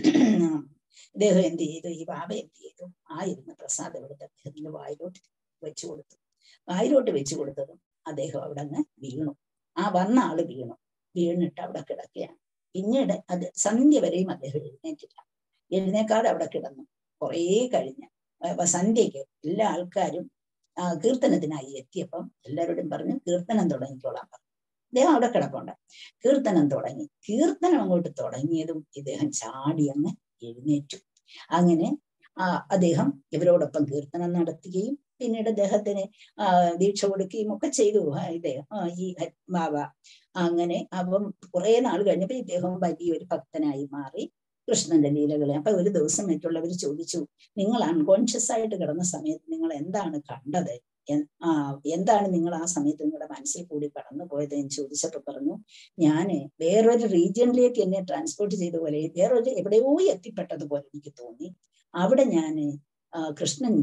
അദ്ദേഹം എന്ത് ചെയ്തു ഈ ബാബ എന്ത് ചെയ്തു ആ ഇരുന്ന് പ്രസാദം എടുത്ത് അദ്ദേഹത്തിന്റെ വായിലോട്ട് വെച്ചു കൊടുത്തു വായിലോട്ട് വെച്ചു കൊടുത്തതും അദ്ദേഹം അവിടെ അങ്ങ് വീണു ആ വന്ന ആള് വീണു വീണിട്ട് അവിടെ കിടക്കുകയാണ് പിന്നീട് അത് സന്ധ്യ വരെയും അദ്ദേഹം എഴുന്നേറ്റില്ല എഴുന്നേക്കാതെ അവിടെ കിടന്നു കുറേ കഴിഞ്ഞ് സന്ധ്യയ്ക്ക് എല്ലാ ആൾക്കാരും കീർത്തനത്തിനായി എത്തിയപ്പം എല്ലാവരോടും പറഞ്ഞു കീർത്തനം തുടങ്ങിക്കോളാൻ പറഞ്ഞു അദ്ദേഹം അവിടെ കിടപ്പുണ്ട് കീർത്തനം തുടങ്ങി കീർത്തനം അങ്ങോട്ട് തുടങ്ങിയതും ഇദ്ദേഹം ചാടി അങ്ങ് എഴുന്നേറ്റു അങ്ങനെ ആ അദ്ദേഹം ഇവരോടൊപ്പം കീർത്തനം നടത്തുകയും പിന്നീട് അദ്ദേഹത്തിന് ആ ദീക്ഷ കൊടുക്കുകയും ഒക്കെ ചെയ്തു ഇദ്ദേഹം ഈ ബാബ അങ്ങനെ അപ്പം കുറെ നാൾ കഴിഞ്ഞപ്പോൾ ഇദ്ദേഹം വലിയൊരു ഭക്തനായി മാറി കൃഷ്ണന്റെ ലീലകളെ അപ്പൊ ഒരു ദിവസം മറ്റുള്ളവർ ചോദിച്ചു നിങ്ങൾ അൺകോൺഷ്യസ് ആയിട്ട് കിടന്ന സമയത്ത് നിങ്ങൾ എന്താണ് കണ്ടത് ആ എന്താണ് നിങ്ങൾ ആ സമയത്ത് നിങ്ങളുടെ മനസ്സിൽ കൂടി കടന്നു പോയത് എന്ന് ചോദിച്ചപ്പോ പറഞ്ഞു ഞാന് വേറൊരു റീജിയനിലേക്ക് എന്നെ ട്രാൻസ്പോർട്ട് ചെയ്ത പോലെ വേറൊരു എവിടെയോ എത്തിപ്പെട്ടതുപോലെ എനിക്ക് തോന്നി അവിടെ ഞാൻ കൃഷ്ണൻ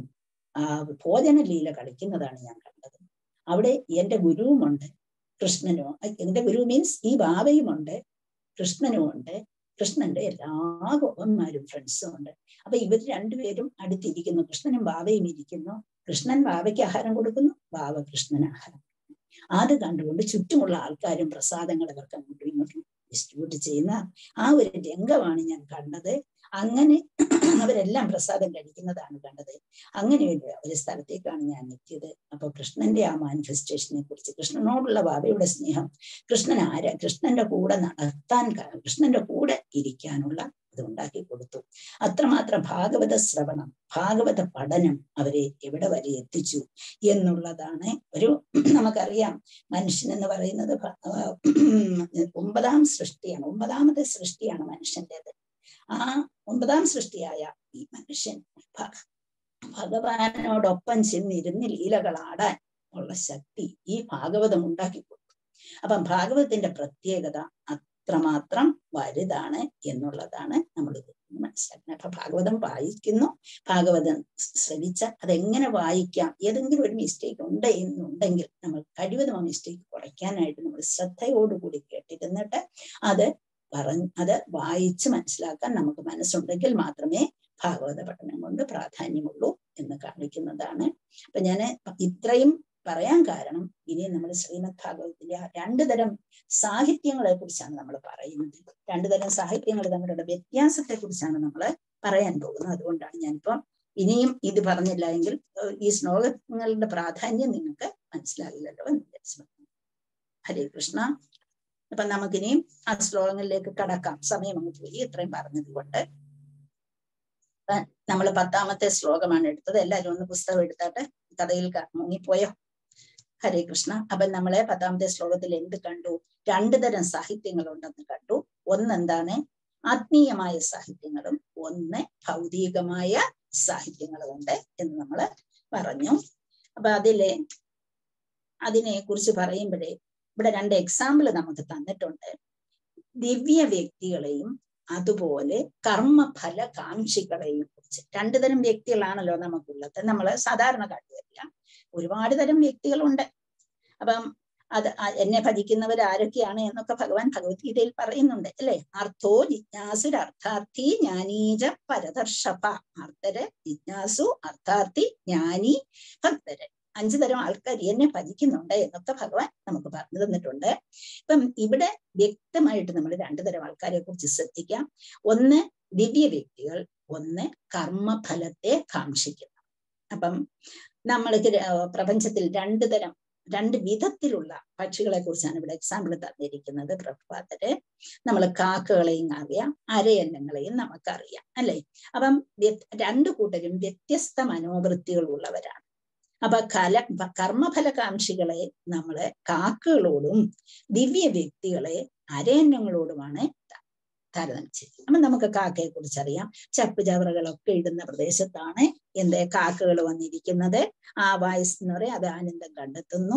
ഭോജനലീല കളിക്കുന്നതാണ് ഞാൻ കണ്ടത് അവിടെ എന്റെ ഗുരുവുമുണ്ട് കൃഷ്ണനോ എന്റെ ഗുരു മീൻസ് ഈ ബാവയുമുണ്ട് കൃഷ്ണനുമുണ്ട് കൃഷ്ണന്റെ എല്ലാ ഗോപന്മാരും ഫ്രണ്ട്സും ഉണ്ട് അപ്പൊ ഇവർ രണ്ടുപേരും അടുത്തിരിക്കുന്നു കൃഷ്ണനും ബാവയും ഇരിക്കുന്നു കൃഷ്ണൻ ബാവയ്ക്ക് ആഹാരം കൊടുക്കുന്നു ബാവ കൃഷ്ണന് ആഹാരം അത് കണ്ടുകൊണ്ട് ചുറ്റുമുള്ള ആൾക്കാരും പ്രസാദങ്ങൾ അവർക്ക് അങ്ങോട്ടും ഇങ്ങോട്ടും ഡിസ്ട്രിബ്യൂട്ട് ചെയ്യുന്ന ആ ഒരു രംഗമാണ് ഞാൻ കണ്ടത് അങ്ങനെ അവരെല്ലാം പ്രസാദം കഴിക്കുന്നതാണ് കണ്ടത് അങ്ങനെ ഒരു സ്ഥലത്തേക്കാണ് ഞാൻ എത്തിയത് അപ്പൊ കൃഷ്ണന്റെ ആ മാനിഫെസ്റ്റേഷനെ കുറിച്ച് കൃഷ്ണനോടുള്ള ബാബയുടെ സ്നേഹം കൃഷ്ണൻ ആര കൃഷ്ണന്റെ കൂടെ നടത്താൻ കൃഷ്ണന്റെ കൂടെ ഇരിക്കാനുള്ള ഇത് ഉണ്ടാക്കി കൊടുത്തു അത്രമാത്രം ഭാഗവത ശ്രവണം ഭാഗവത പഠനം അവരെ എവിടെ വരെ എത്തിച്ചു എന്നുള്ളതാണ് ഒരു നമുക്കറിയാം മനുഷ്യൻ എന്ന് പറയുന്നത് ഭ- ആ, ഒമ്പതാം സൃഷ്ടിയാണ് ഒമ്പതാമത്തെ സൃഷ്ടിയാണ് മനുഷ്യൻ്റെത് ആ ഒമ്പതാം സൃഷ്ടിയായ ഈ മനുഷ്യൻ ഭ- ഭഗവാനോടൊപ്പം ചെന്നിരുന്ന് ലീലകളാടാൻ ഉള്ള ശക്തി ഈ ഭാഗവതം ഉണ്ടാക്കി കൊടുത്തു അപ്പം ഭാഗവതത്തിന്റെ പ്രത്യേകത അത്രമാത്രം വലുതാണ് എന്നുള്ളതാണ് നമ്മൾ മനസ്സിലാക്കുന്നത് അപ്പൊ ഭാഗവതം വായിക്കുന്നു ഭാഗവതം ശ്രവിച്ച അതെങ്ങനെ വായിക്കാം ഏതെങ്കിലും ഒരു മിസ്റ്റേക്ക് ഉണ്ട് എന്നുണ്ടെങ്കിൽ നമ്മൾ കഴിവതും ആ മിസ്റ്റേക്ക് കുറയ്ക്കാനായിട്ട് നമ്മൾ ശ്രദ്ധയോടുകൂടി കേട്ടിരുന്നിട്ട് അത് പറഞ്ഞ് അത് വായിച്ച് മനസ്സിലാക്കാൻ നമുക്ക് മനസ്സുണ്ടെങ്കിൽ മാത്രമേ ഭാഗവത പഠനം കൊണ്ട് പ്രാധാന്യമുള്ളൂ എന്ന് കാണിക്കുന്നതാണ് അപ്പൊ ഞാൻ ഇത്രയും പറയാൻ കാരണം ഇനി നമ്മൾ ശ്രീമദ് ഭാഗവതത്തിന്റെ ആ രണ്ടു തരം സാഹിത്യങ്ങളെ കുറിച്ചാണ് നമ്മൾ പറയുന്നത് രണ്ടു തരം സാഹിത്യങ്ങൾ തമ്മിലുള്ള വ്യത്യാസത്തെ കുറിച്ചാണ് നമ്മൾ പറയാൻ പോകുന്നത് അതുകൊണ്ടാണ് ഞാനിപ്പം ഇനിയും ഇത് പറഞ്ഞില്ല എങ്കിൽ ഏഹ് ഈ ശ്ലോകങ്ങളുടെ പ്രാധാന്യം നിങ്ങൾക്ക് മനസ്സിലാകില്ലല്ലോ എന്ന് വിചാരിച്ചു ഹരേ കൃഷ്ണ അപ്പൊ നമുക്കിനിയും ആ ശ്ലോകങ്ങളിലേക്ക് കടക്കാം സമയം അങ്ങ് പോയി ഇത്രയും പറഞ്ഞത് കൊണ്ട് നമ്മൾ പത്താമത്തെ ശ്ലോകമാണ് എടുത്തത് എല്ലാവരും ഒന്ന് പുസ്തകം എടുത്താട്ട് കഥയിൽ ക- മുങ്ങിപ്പോയോ ഹരേ കൃഷ്ണ അപ്പൊ നമ്മളെ പത്താമത്തെ ശ്ലോകത്തിൽ എന്ത് കണ്ടു രണ്ടു തരം സാഹിത്യങ്ങൾ ഉണ്ടെന്ന് കണ്ടു ഒന്നെന്താണ് ആത്മീയമായ സാഹിത്യങ്ങളും ഒന്ന് ഭൗതികമായ സാഹിത്യങ്ങളും ഉണ്ട് എന്ന് നമ്മൾ പറഞ്ഞു അപ്പൊ അതിലെ അതിനെ കുറിച്ച് പറയുമ്പോഴേ ഇവിടെ രണ്ട് എക്സാമ്പിൾ നമുക്ക് തന്നിട്ടുണ്ട് ദിവ്യ വ്യക്തികളെയും അതുപോലെ കർമ്മഫല കാംക്ഷികളെയും കുറിച്ച് രണ്ടു തരം വ്യക്തികളാണല്ലോ നമുക്കുള്ളത് നമ്മൾ സാധാരണ കണ്ടുവരില്ല ഒരുപാട് തരം വ്യക്തികളുണ്ട് അപ്പം അത് ആ- എന്നെ ഭജിക്കുന്നവർ ആരൊക്കെയാണ് എന്നൊക്കെ ഭഗവാൻ ഭഗവത്ഗീതയിൽ പറയുന്നുണ്ട് അല്ലെ അർത്ഥോ ജിജ്ഞാസുര അർത്ഥാർത്ഥി ജ്ഞാനീജ പരദർശപ അർത്ഥര് ജിജ്ഞാസു അർത്ഥാർത്ഥി ജ്ഞാനി ഭക്തര് അഞ്ചു തരം ആൾക്കാർ എന്നെ ഭജിക്കുന്നുണ്ട് എന്നൊക്കെ ഭഗവാൻ നമുക്ക് പറഞ്ഞു തന്നിട്ടുണ്ട് ഇപ്പം ഇവിടെ വ്യക്തമായിട്ട് നമ്മൾ രണ്ടു തരം ആൾക്കാരെ കുറിച്ച് ശ്രദ്ധിക്കാം ഒന്ന് ദിവ്യ വ്യക്തികൾ ഒന്ന് കർമ്മഫലത്തെ കാക്ഷിക്കുന്നു അപ്പം നമ്മൾക്ക് ര- പ്രപഞ്ചത്തിൽ രണ്ടു തരം രണ്ട് വിധത്തിലുള്ള പക്ഷികളെ കുറിച്ചാണ് ഇവിടെ എക്സാമ്പിൾ തന്നിരിക്കുന്നത് പ്രഭാതര് നമ്മൾ കാക്കകളെയും അറിയാം അരയന്നങ്ങളെയും നമുക്കറിയാം അല്ലെ അപ്പം വ്യ- രണ്ടു കൂട്ടരും വ്യത്യസ്ത മനോവൃത്തികൾ ഉള്ളവരാണ് അപ്പൊ കല ഭ- കർമ്മഫലകാംക്ഷികളെ നമ്മള് കാക്കകളോടും ദിവ്യ വ്യക്തികളെ അരയന്നങ്ങളോടുമാണ് ത- താരതമ്യം ചെയ്യുന്നത് അപ്പൊ നമുക്ക് കാക്കയെ കുറിച്ച് അറിയാം ചപ്പ് ചവറുകളൊക്കെ ഇടുന്ന പ്രദേശത്താണ് എന്ത് കാക്കകൾ വന്നിരിക്കുന്നത് ആ വായസ് എന്ന് പറയാം അത് ആനന്ദം കണ്ടെത്തുന്നു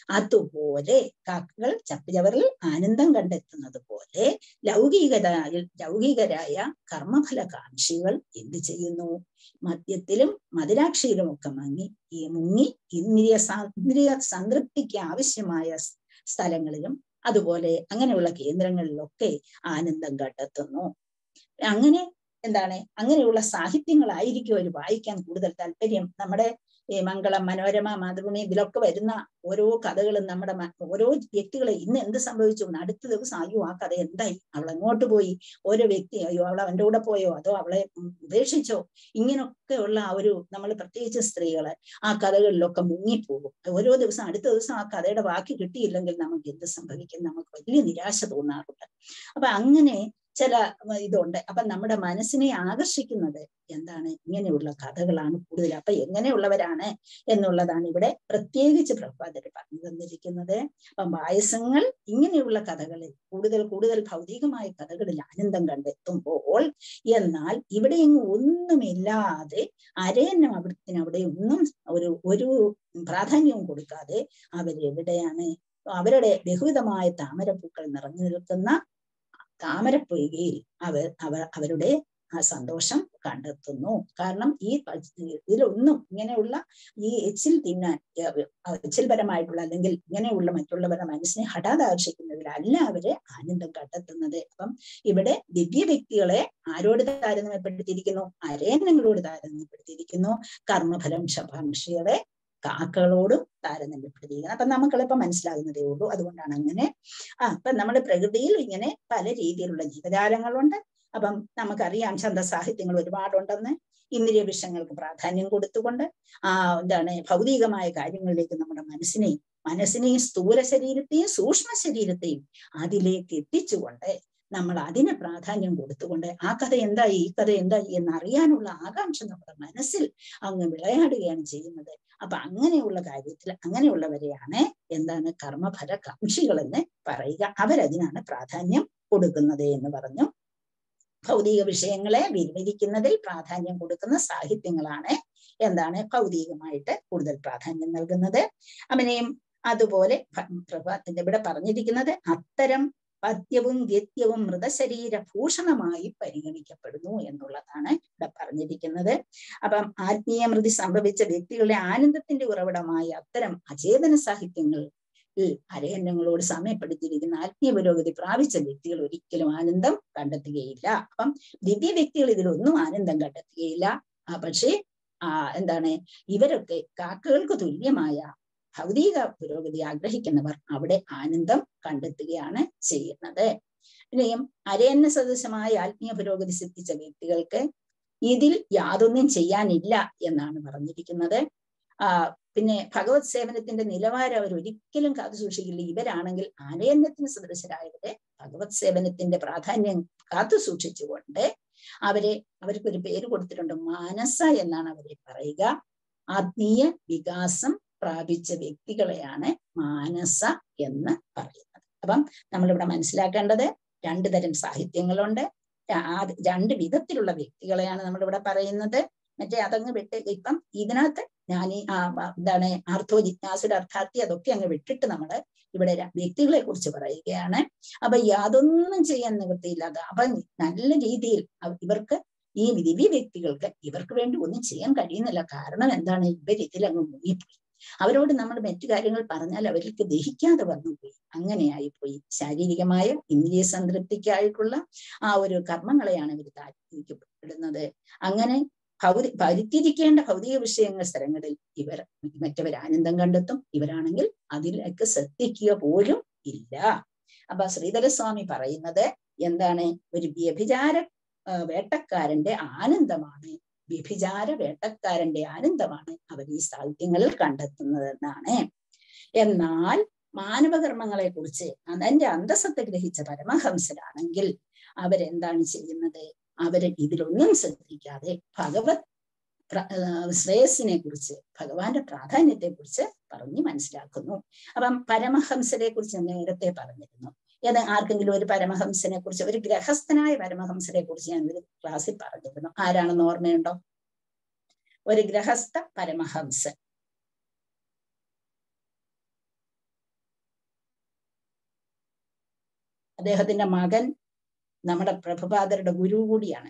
അതുപോലെ കാക്കകൾ ചപ്പുചവറിൽ ആനന്ദം കണ്ടെത്തുന്നത് പോലെ ലൗകികരായ ലൗകികരായ കർമ്മഫലകാംക്ഷികൾ എന്ത് ചെയ്യുന്നു മദ്യത്തിലും മദിരാക്ഷിയിലും ഒക്കെ മങ്ങി ഈ മുങ്ങി ഇന്ദ്രിയ സാ- ഇന്ദ്രിയ സംതൃപ്തിക്ക് ആവശ്യമായ സ് സ്ഥലങ്ങളിലും അതുപോലെ അങ്ങനെയുള്ള കേന്ദ്രങ്ങളിലൊക്കെ ആനന്ദം കണ്ടെത്തുന്നു അങ്ങനെ എന്താണ് അങ്ങനെയുള്ള സാഹിത്യങ്ങളായിരിക്കും അവർ വായിക്കാൻ കൂടുതൽ താല്പര്യം നമ്മുടെ ഈ മംഗളം മനോരമ മാതൃഭൂമി ഇതിലൊക്കെ വരുന്ന ഓരോ കഥകളും നമ്മുടെ മ- ഓരോ വ്യക്തികളെ ഇന്ന് എന്ത് സംഭവിച്ചു എന്ന് അടുത്ത ദിവസം അയ്യോ ആ കഥ എന്തായി അവൾ എങ്ങോട്ട് പോയി ഓരോ വ്യക്തി അയ്യോ അവൾ അവന്റെ കൂടെ പോയോ അതോ അവളെ ഉം ഉപേക്ഷിച്ചോ ഇങ്ങനൊക്കെ ഉള്ള ആ ഒരു നമ്മൾ പ്രത്യേകിച്ച് സ്ത്രീകള് ആ കഥകളിലൊക്കെ മുങ്ങിപ്പോകും ഓരോ ദിവസം അടുത്ത ദിവസം ആ കഥയുടെ ബാക്കി കിട്ടിയില്ലെങ്കിൽ നമുക്ക് എന്ത് സംഭവിക്കും നമുക്ക് വലിയ നിരാശ തോന്നാറുണ്ട് അപ്പൊ അങ്ങനെ ചില ഉം, ഇതുണ്ട് അപ്പൊ നമ്മുടെ മനസ്സിനെ ആകർഷിക്കുന്നത് എന്താണ് ഇങ്ങനെയുള്ള കഥകളാണ് കൂടുതൽ അപ്പൊ എങ്ങനെയുള്ളവരാണ് എന്നുള്ളതാണ് ഇവിടെ പ്രത്യേകിച്ച് പ്രഭാതര് പറഞ്ഞു തന്നിരിക്കുന്നത് അപ്പം വായസങ്ങൾ ഇങ്ങനെയുള്ള കഥകളിൽ കൂടുതൽ കൂടുതൽ ഭൗതികമായ കഥകളിൽ ആനന്ദം കണ്ടെത്തുമ്പോൾ എന്നാൽ ഇവിടെ ഇങ്ങ് ഒന്നുമില്ലാതെ അരയന്നം അവിടത്തിന് അവിടെ ഒന്നും ഒരു ഒരു പ്രാധാന്യവും കൊടുക്കാതെ അവരെവിടെയാണ് അവരുടെ ബഹുവിധമായ താമരപ്പൂക്കൾ നിറഞ്ഞു നിൽക്കുന്ന താമരപ്പൊയ്കയിൽ അവർ അവർ അവരുടെ ആ സന്തോഷം കണ്ടെത്തുന്നു കാരണം ഈ പ- ഇതിലൊന്നും ഇങ്ങനെയുള്ള ഈ എച്ചിൽ തിന്നാൻ ഏർ, എച്ചിൽപരമായിട്ടുള്ള അല്ലെങ്കിൽ ഇങ്ങനെയുള്ള മറ്റുള്ളവരുടെ മനസ്സിനെ ഹഠാത് ആകർഷിക്കുന്നതിലല്ല അവര് ആനന്ദം കണ്ടെത്തുന്നത് അപ്പം ഇവിടെ ദിവ്യ വ്യക്തികളെ ആരോട് താരതമ്യപ്പെടുത്തിയിരിക്കുന്നു അരയന്നങ്ങളോട് താരതമ്യപ്പെടുത്തിയിരിക്കുന്നു കർമ്മഫലം ശഭാംക്ഷികളെ കാക്കകളോടും താരതമ്യപ്പെടുത്തിയിരിക്കുന്നത് അപ്പൊ നമുക്ക് എളുപ്പം മനസ്സിലാകുന്നതേ ഉള്ളൂ അതുകൊണ്ടാണ് അങ്ങനെ ആ അപ്പൊ നമ്മുടെ പ്രകൃതിയിൽ ഇങ്ങനെ പല രീതിയിലുള്ള ജീവജാലങ്ങളുണ്ട് അപ്പം നമുക്കറിയാം ഛന്ദസാഹിത്യങ്ങൾ ഒരുപാടുണ്ടെന്ന് ഇന്ദ്രിയ വിഷയങ്ങൾക്ക് പ്രാധാന്യം കൊടുത്തുകൊണ്ട് ആ എന്താണ് ഭൗതികമായ കാര്യങ്ങളിലേക്ക് നമ്മുടെ മനസ്സിനെയും മനസ്സിനെയും സ്ഥൂല ശരീരത്തെയും സൂക്ഷ്മ ശരീരത്തെയും അതിലേക്ക് എത്തിച്ചുകൊണ്ട് നമ്മൾ അതിന് പ്രാധാന്യം കൊടുത്തുകൊണ്ട് ആ കഥ എന്തായി ഈ കഥ എന്തായി എന്നറിയാനുള്ള ആകാംക്ഷ നമ്മുടെ മനസ്സിൽ അങ്ങ് വിളയാടുകയാണ് ചെയ്യുന്നത് അപ്പൊ അങ്ങനെയുള്ള കാര്യത്തിൽ അങ്ങനെയുള്ളവരെയാണ് എന്താണ് കർമ്മഫല കാംക്ഷികൾ എന്ന് പറയുക അവരതിനാണ് പ്രാധാന്യം കൊടുക്കുന്നത് എന്ന് പറഞ്ഞു ഭൗതിക വിഷയങ്ങളെ വിവരിക്കുന്നതിൽ പ്രാധാന്യം കൊടുക്കുന്ന സാഹിത്യങ്ങളാണ് എന്താണ് ഭൗതികമായിട്ട് കൂടുതൽ പ്രാധാന്യം നൽകുന്നത് അവനെയും അതുപോലെ ഭ- പ്രഭാത്തിന്റെ ഇവിടെ പറഞ്ഞിരിക്കുന്നത് അത്തരം പദ്യവും ഗദ്യവും മൃതശരീര ഭൂഷണമായി പരിഗണിക്കപ്പെടുന്നു എന്നുള്ളതാണ് ഇവിടെ പറഞ്ഞിരിക്കുന്നത് അപ്പം ആത്മീയ മൃതി സംഭവിച്ച വ്യക്തികളുടെ ആനന്ദത്തിന്റെ ഉറവിടമായ അത്തരം അചേതന സാഹിത്യങ്ങൾ ഈ അരയന്നങ്ങളോട് സമയപ്പെടുത്തിയിരിക്കുന്ന ആത്മീയ പുരോഗതി പ്രാപിച്ച വ്യക്തികൾ ഒരിക്കലും ആനന്ദം കണ്ടെത്തുകയില്ല അപ്പം ദിവ്യ വ്യക്തികൾ ഇതിലൊന്നും ആനന്ദം കണ്ടെത്തുകയില്ല ആ പക്ഷേ ആ എന്താണ് ഇവരൊക്കെ കാക്കകൾക്ക് തുല്യമായ ഭൗതിക പുരോഗതി ആഗ്രഹിക്കുന്നവർ അവിടെ ആനന്ദം കണ്ടെത്തുകയാണ് ചെയ്യുന്നത് പിന്നെയും അരയന്ന സദൃശമായ ആത്മീയ പുരോഗതി സിദ്ധിച്ച വ്യക്തികൾക്ക് ഇതിൽ യാതൊന്നും ചെയ്യാനില്ല എന്നാണ് പറഞ്ഞിരിക്കുന്നത് ആ പിന്നെ ഭഗവത് സേവനത്തിന്റെ നിലവാരം അവർ ഒരിക്കലും കാത്തു സൂക്ഷിക്കില്ല ഇവരാണെങ്കിൽ ആലയന്നത്തിന് സദൃശരായവരെ ഭഗവത് സേവനത്തിന്റെ പ്രാധാന്യം കാത്തു സൂക്ഷിച്ചുകൊണ്ട് അവരെ അവർക്കൊരു പേര് കൊടുത്തിട്ടുണ്ട് മാനസ എന്നാണ് അവരെ പറയുക ആത്മീയ വികാസം പ്രാപിച്ച വ്യക്തികളെയാണ് മാനസ എന്ന് പറയുന്നത് അപ്പം നമ്മളിവിടെ മനസ്സിലാക്കേണ്ടത് രണ്ടു തരം സാഹിത്യങ്ങളുണ്ട് ആ രണ്ട് വിധത്തിലുള്ള വ്യക്തികളെയാണ് നമ്മളിവിടെ പറയുന്നത് മറ്റേ അതങ്ങ് വിട്ട് ഇപ്പം ഇതിനകത്ത് ഞാൻ ഈ ആ വ- എന്താണ് ആർത്ഥോ ജിജ്ഞാസുടെ അർത്ഥാർത്ഥി അതൊക്കെ അങ്ങ് വിട്ടിട്ട് നമ്മള് ഇവിടെ ര- വ്യക്തികളെ കുറിച്ച് പറയുകയാണ് അപ്പൊ യാതൊന്നും ചെയ്യാൻ നിവൃത്തിയില്ലാതെ അപ്പൊ നല്ല രീതിയിൽ അവ- ഇവർക്ക് ഈ ദിവ്യ വ്യക്തികൾക്ക് ഇവർക്ക് വേണ്ടി ഒന്നും ചെയ്യാൻ കഴിയുന്നില്ല കാരണം എന്താണ് ഇവർ ഇതിലങ്ങ് മുങ്ങിപ്പോയി അവരോട് നമ്മൾ മറ്റു കാര്യങ്ങൾ പറഞ്ഞാൽ അവർക്ക് ദഹിക്കാതെ വന്നുപോയി അങ്ങനെയായി പോയി ശാരീരികമായ ഇന്ദ്രിയ സംതൃപ്തിക്കായിട്ടുള്ള ആ ഒരു കർമ്മങ്ങളെയാണ് ഇവർ താല്പര്യപ്പെടുന്നത് അങ്ങനെ ഭൗതി പരിത്തിരിക്കേണ്ട ഭൗതിക വിഷയങ്ങൾ സ്ഥലങ്ങളിൽ ഇവർ മറ്റവർ ആനന്ദം കണ്ടെത്തും ഇവരാണെങ്കിൽ അതിലേക്ക് ശ്രദ്ധിക്കുക പോലും ഇല്ല അപ്പൊ ശ്രീധരസ്വാമി പറയുന്നത് എന്താണ് ഒരു വ്യഭിചാര ആ, വേട്ടക്കാരന്റെ ആനന്ദമാണ് വ്യഭിചാര വേട്ടക്കാരന്റെ ആനന്ദമാണ് അവർ ഈ സാഹിത്യങ്ങളിൽ കണ്ടെത്തുന്നതെന്നാണ് എന്നാൽ മാനവകർമ്മങ്ങളെ കുറിച്ച് അതിന്റെ അന്തസ്സത്തെ ഗ്രഹിച്ച പരമഹംസരാണെങ്കിൽ അവരെന്താണ് ചെയ്യുന്നത് അവര് ഇതിലൊന്നും ശ്രദ്ധിക്കാതെ ഭഗവത് പ്ര- ആ, ശ്രേയസിനെ കുറിച്ച് ഭഗവാന്റെ പ്രാധാന്യത്തെ കുറിച്ച് പറഞ്ഞ് മനസ്സിലാക്കുന്നു അപ്പം പരമഹംസരെ കുറിച്ച് ഞാൻ നേരത്തെ പറഞ്ഞിരുന്നു ഏത് ആർക്കെങ്കിലും ഒരു പരമഹംസനെ കുറിച്ച് ഒരു ഗ്രഹസ്ഥനായ പരമഹംസനെ കുറിച്ച് ഞാൻ ഒരു ക്ലാസ്സിൽ പറഞ്ഞിരുന്നു ആരാണെന്ന് ഓർമ്മയുണ്ടോ ഒരു ഗ്രഹസ്ഥ പരമഹംസൻ അദ്ദേഹത്തിന്റെ മകൻ നമ്മുടെ പ്രഭുപാദരുടെ ഗുരു കൂടിയാണ്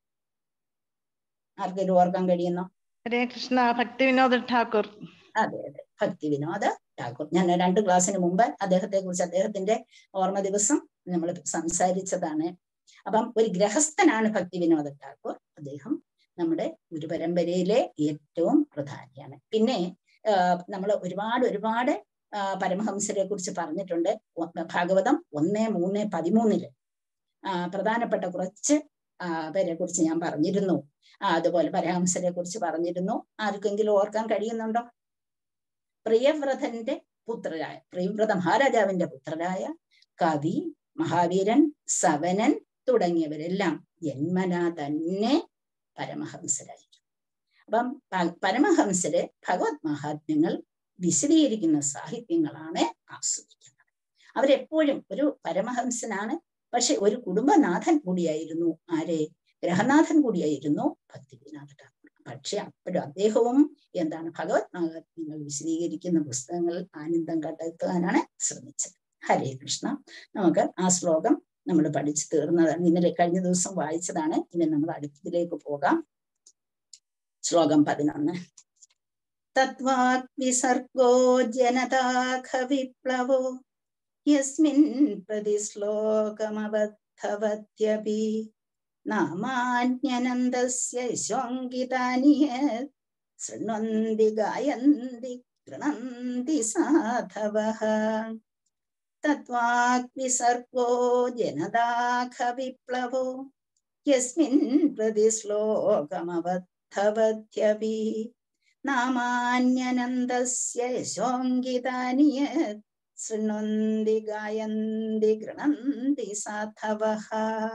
ആർക്കെങ്കിലും ഓർക്കാൻ കഴിയുന്നോ ഹരേ കൃഷ്ണ ഭക്തി വിനോദ് ഠാക്കൂർ അതെ അതെ ഭക്തി വിനോദ ഠാക്കൂർ ഞാൻ രണ്ട് ക്ലാസ്സിന് മുമ്പ് അദ്ദേഹത്തെ കുറിച്ച് അദ്ദേഹത്തിന്റെ ഓർമ്മ ദിവസം നമ്മൾ സംസാരിച്ചതാണ് അപ്പം ഒരു ഗ്രഹസ്ഥനാണ് ഭക്തി വിനോദ ഠാക്കൂർ അദ്ദേഹം നമ്മുടെ ഗുരുപരമ്പരയിലെ ഏറ്റവും പ്രധാനിയാണ് പിന്നെ നമ്മൾ ഒരുപാട് ഒരുപാട് ആ, പരമഹംസരെ കുറിച്ച് പറഞ്ഞിട്ടുണ്ട് ഒ- ഭാഗവതം ഒന്ന് മൂന്ന് പതിമൂന്നില് ആ, പ്രധാനപ്പെട്ട കുറച്ച് ആ, പേരെ കുറിച്ച് ഞാൻ പറഞ്ഞിരുന്നു ആ, അതുപോലെ പരമഹംസരെ കുറിച്ച് പറഞ്ഞിരുന്നു ആർക്കെങ്കിലും ഓർക്കാൻ കഴിയുന്നുണ്ടോ പ്രിയവ്രതന്റെ പുത്രരായ പ്രിയവ്രത മഹാരാജാവിന്റെ പുത്രരായ കവി മഹാവീരൻ സവനൻ തുടങ്ങിയവരെല്ലാം ജന്മന തന്നെ പരമഹംസരായിരിക്കും അപ്പം പ- പരമഹംസര് ഭഗവത് മഹാത്മ്യങ്ങൾ വിശദീകരിക്കുന്ന സാഹിത്യങ്ങളാണ് ആസ്വദിക്കുന്നത് അവരെപ്പോഴും ഒരു പരമഹംസനാണ് പക്ഷെ ഒരു കുടുംബനാഥൻ കൂടിയായിരുന്നു ആരെ ഗ്രഹനാഥൻ കൂടിയായിരുന്നു ഭക്തിവിനാഥ ഠാക്കൂർ പക്ഷെ അപ്പോഴും അദ്ദേഹവും എന്താണ് ഭഗവത് മഹാത്മ്യങ്ങൾ വിശദീകരിക്കുന്ന പുസ്തകങ്ങൾ ആനന്ദം കണ്ടെത്താനാണ് ശ്രമിച്ചത് ഹരേ കൃഷ്ണ നമുക്ക് ആ ശ്ലോകം നമ്മൾ പഠിച്ചു തീർന്നതാണ് ഇന്നലെ കഴിഞ്ഞ ദിവസം വായിച്ചതാണ് ഇനി നമ്മൾ അടുത്തതിലേക്ക് പോകാം ശ്ലോകം പതിനൊന്ന് തത്വാത് വിസർഗോ ജനതാഖ വിപ്ലവോ യസ്മിൻ പ്രതി ശ്ലോകമബദ്ധവത്യപി നാമാന്യനന്ദസ്യ യശോങ്കിതാനി യത് ശൃണ്വന്തി ഗായന്തി ഗൃണന്തി സാധവഃ തത്വാത് വിസർഗോ ജനതാഖ വിപ്ലവോ യസ്മിൻ പ്രതി ശ്ലോകമബദ്ധവത്യപി നാമാന്യനന്ദസ്യ യശോങ്കിതാനി യത് ശൃണ്വന്തി ഗായന്തി ഗൃണന്തി സാധവഃ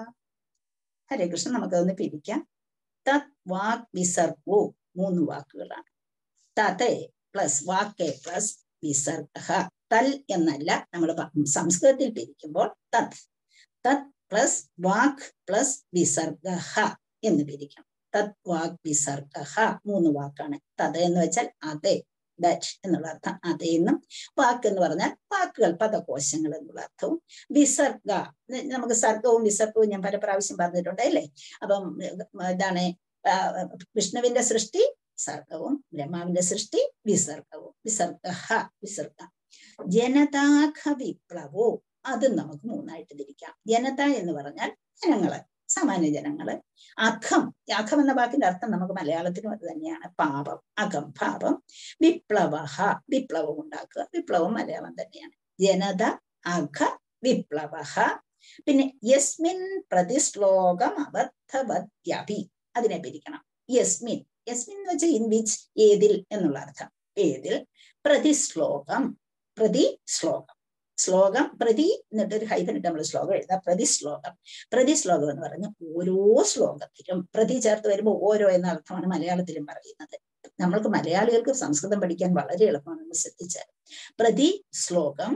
ഹരേ കൃഷ്ണ നമുക്കതൊന്ന് പിരിക്കാം തത് വാക് വിസർഗു മൂന്ന് വാക്കുകളാണ് തതേ പ്ലസ് വാക്കേ പ്ലസ് വിസർഗ തൽ എന്നല്ല നമ്മൾ സംസ്കൃതത്തിൽ പിരിക്കുമ്പോൾ തത് തത് പ്ലസ് വാക് പ്ലസ് വിസർഗ എന്ന് പിരിക്കണം തത് വാക് വിസർഗ മൂന്ന് വാക്കാണ് തത് എന്ന് വെച്ചാൽ അതെ ദറ്റ് എന്നുള്ള അർത്ഥം അതേന്നും വാക്ക് എന്ന് പറഞ്ഞാൽ വാക്കുകൾ പദകോശങ്ങൾ എന്നുള്ള അർത്ഥവും വിസർഗ നമുക്ക് സർഗവും വിസർഗവും ഞാൻ പല പ്രാവശ്യം പറഞ്ഞിട്ടുണ്ട് അല്ലേ അപ്പം ഇതാണ് വിഷ്ണുവിന്റെ സൃഷ്ടി സർഗവും ബ്രഹ്മാവിന്റെ സൃഷ്ടി വിസർഗവും വിസർഗ വിസർഗ ജനതാഖ വിപ്ലവോ അത് നമുക്ക് മൂന്നായിട്ട് തിരിക്കാം ജനത എന്ന് പറഞ്ഞാൽ ജനങ്ങള് സാമാന്യ ജനങ്ങള് അഖം അഖം എന്ന വാക്കിന്റെ അർത്ഥം നമുക്ക് മലയാളത്തിലും അത് തന്നെയാണ് പാപം അഖം പാപം വിപ്ലവ വിപ്ലവം ഉണ്ടാക്കുക വിപ്ലവം മലയാളം തന്നെയാണ് ജനത അഖ വിപ്ലവ പിന്നെ യസ്മിൻ പ്രതിശ്ലോകം അബദ്ധവദ്യപി അതിനെ പിരിക്കണം യസ്മിൻ യസ്മിൻ എന്ന് വെച്ചാൽ ഇൻ വിച്ച് ഏതിൽ എന്നുള്ള അർത്ഥം ഏതിൽ പ്രതിശ്ലോകം പ്രതി ശ്ലോകം ശ്ലോകം പ്രതി എന്നിട്ട് ഒരു ഹൈഫനിട്ട് നമ്മൾ ശ്ലോകം എഴുതാം പ്രതിശ്ലോകം പ്രതിശ്ലോകം എന്ന് പറഞ്ഞ് ഓരോ ശ്ലോകത്തിലും പ്രതി ചേർത്ത് വരുമ്പോൾ ഓരോ എന്ന അർത്ഥമാണ് മലയാളത്തിലും പറയുന്നത് നമ്മൾക്ക് മലയാളികൾക്ക് സംസ്കൃതം പഠിക്കാൻ വളരെ എളുപ്പമാണ് നമ്മൾ ശ്രദ്ധിച്ചാൽ പ്രതി ശ്ലോകം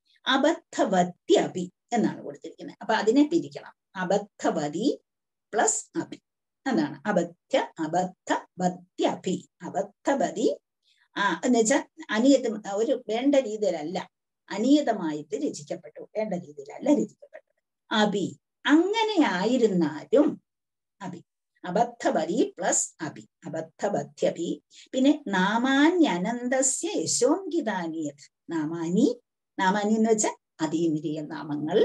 അബദ്ധവത്യപി എന്നാണ് കൊടുത്തിരിക്കുന്നത് അപ്പൊ അതിനെ പിരിക്കണം അബദ്ധവതി പ്ലസ് അപി എന്നാണ് അബദ്ധ അബദ്ധ വത്യപി അബദ്ധവതി ആ എന്ന് വെച്ചാൽ അനിയത ഒരു വേണ്ട രീതിയിലല്ല അനിയതമായിട്ട് രചിക്കപ്പെട്ടു വേണ്ട രീതിയിലല്ല രചിക്കപ്പെട്ടത് അബി അങ്ങനെ ആയിരുന്നാലും അബി അബദ്ധവരി പ്ലസ് അബി അബദ്ധബദ്ധ്യപി പിന്നെ നാമാന്യനന്തസ്യ യശോങ്കിതാനിയത് നാമാനി നാമാനി എന്ന് വെച്ചാൽ അതീന്ദ്രിയ നാമങ്ങൾ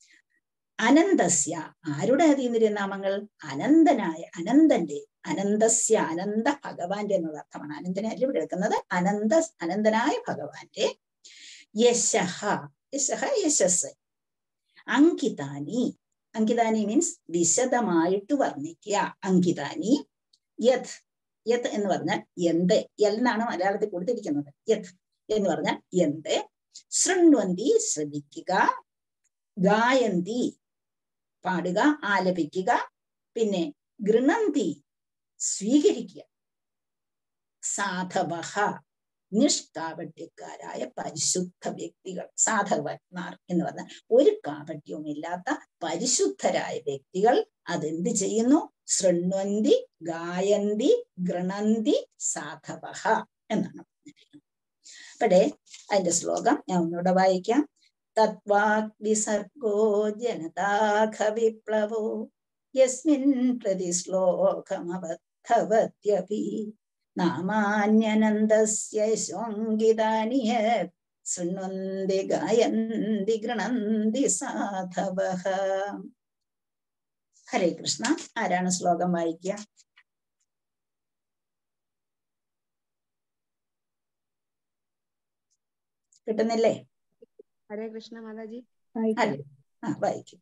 അനന്തസ്യ ആരുടെ അതീന്ദ്രിയ നാമങ്ങൾ അനന്തനായ അനന്തന്റെ അനന്തസ്യ അനന്ത ഭഗവാന്റെ എന്നുള്ള അർത്ഥമാണ് അനന്തനെ അല്ല ഇവിടെ എടുക്കുന്നത് അനന്ത അനന്തനായ ഭഗവാന്റെ യശഹ യശഹ യശസ് അങ്കിതാനി അങ്കിതാനി മീൻസ് വിശദമായിട്ട് വർണ്ണിക്കുക അങ്കിതാനി യത് യത് എന്ന് പറഞ്ഞാൽ എന്ത് എന്നാണ് മലയാളത്തിൽ കൊടുത്തിരിക്കുന്നത് യത് എന്ന് പറഞ്ഞാൽ എന്ത് ശൃണ്വന്തി ശ്രദ്ധിക്കുക ഗായന്തി പാടുക ആലപിക്കുക പിന്നെ ഗൃണന്തി സ്വീകരിക്കുക സാധവഹ നിഷ്കാപട്യക്കാരായ പരിശുദ്ധ വ്യക്തികൾ സാധവന്മാർ എന്ന് പറഞ്ഞാൽ ഒരു കാപട്യവും ഇല്ലാത്ത പരിശുദ്ധരായ വ്യക്തികൾ അതെന്ത് ചെയ്യുന്നു ശൃണ്വന്തി ഗായന്തി ഗൃണന്തി സാധവഹ എന്നാണ് പറഞ്ഞിരിക്കുന്നത് അപ്പടെ അതിന്റെ ശ്ലോകം ഞാൻ ഒന്നുകൂടെ വായിക്കാം തത്വാക് വിസർഗോ ജനതാഖ വിപ്ലവോ യസ്മിൻ പ്രതി ശ്ലോകമബദ്ധവത്യപി നാമാന്യനന്ദസ്യ ശോങ്കിതാനി ശൃണ്വന്തി ഗായന്തി ഗൃണന്തി സാധവഃ ഹരേ കൃഷ്ണ ആരാണ് ശ്ലോകം വായിക്കുക കിട്ടുന്നില്ലേ ഹരേ കൃഷ്ണ മാതാജി ഹരേ ആ വായിക്കും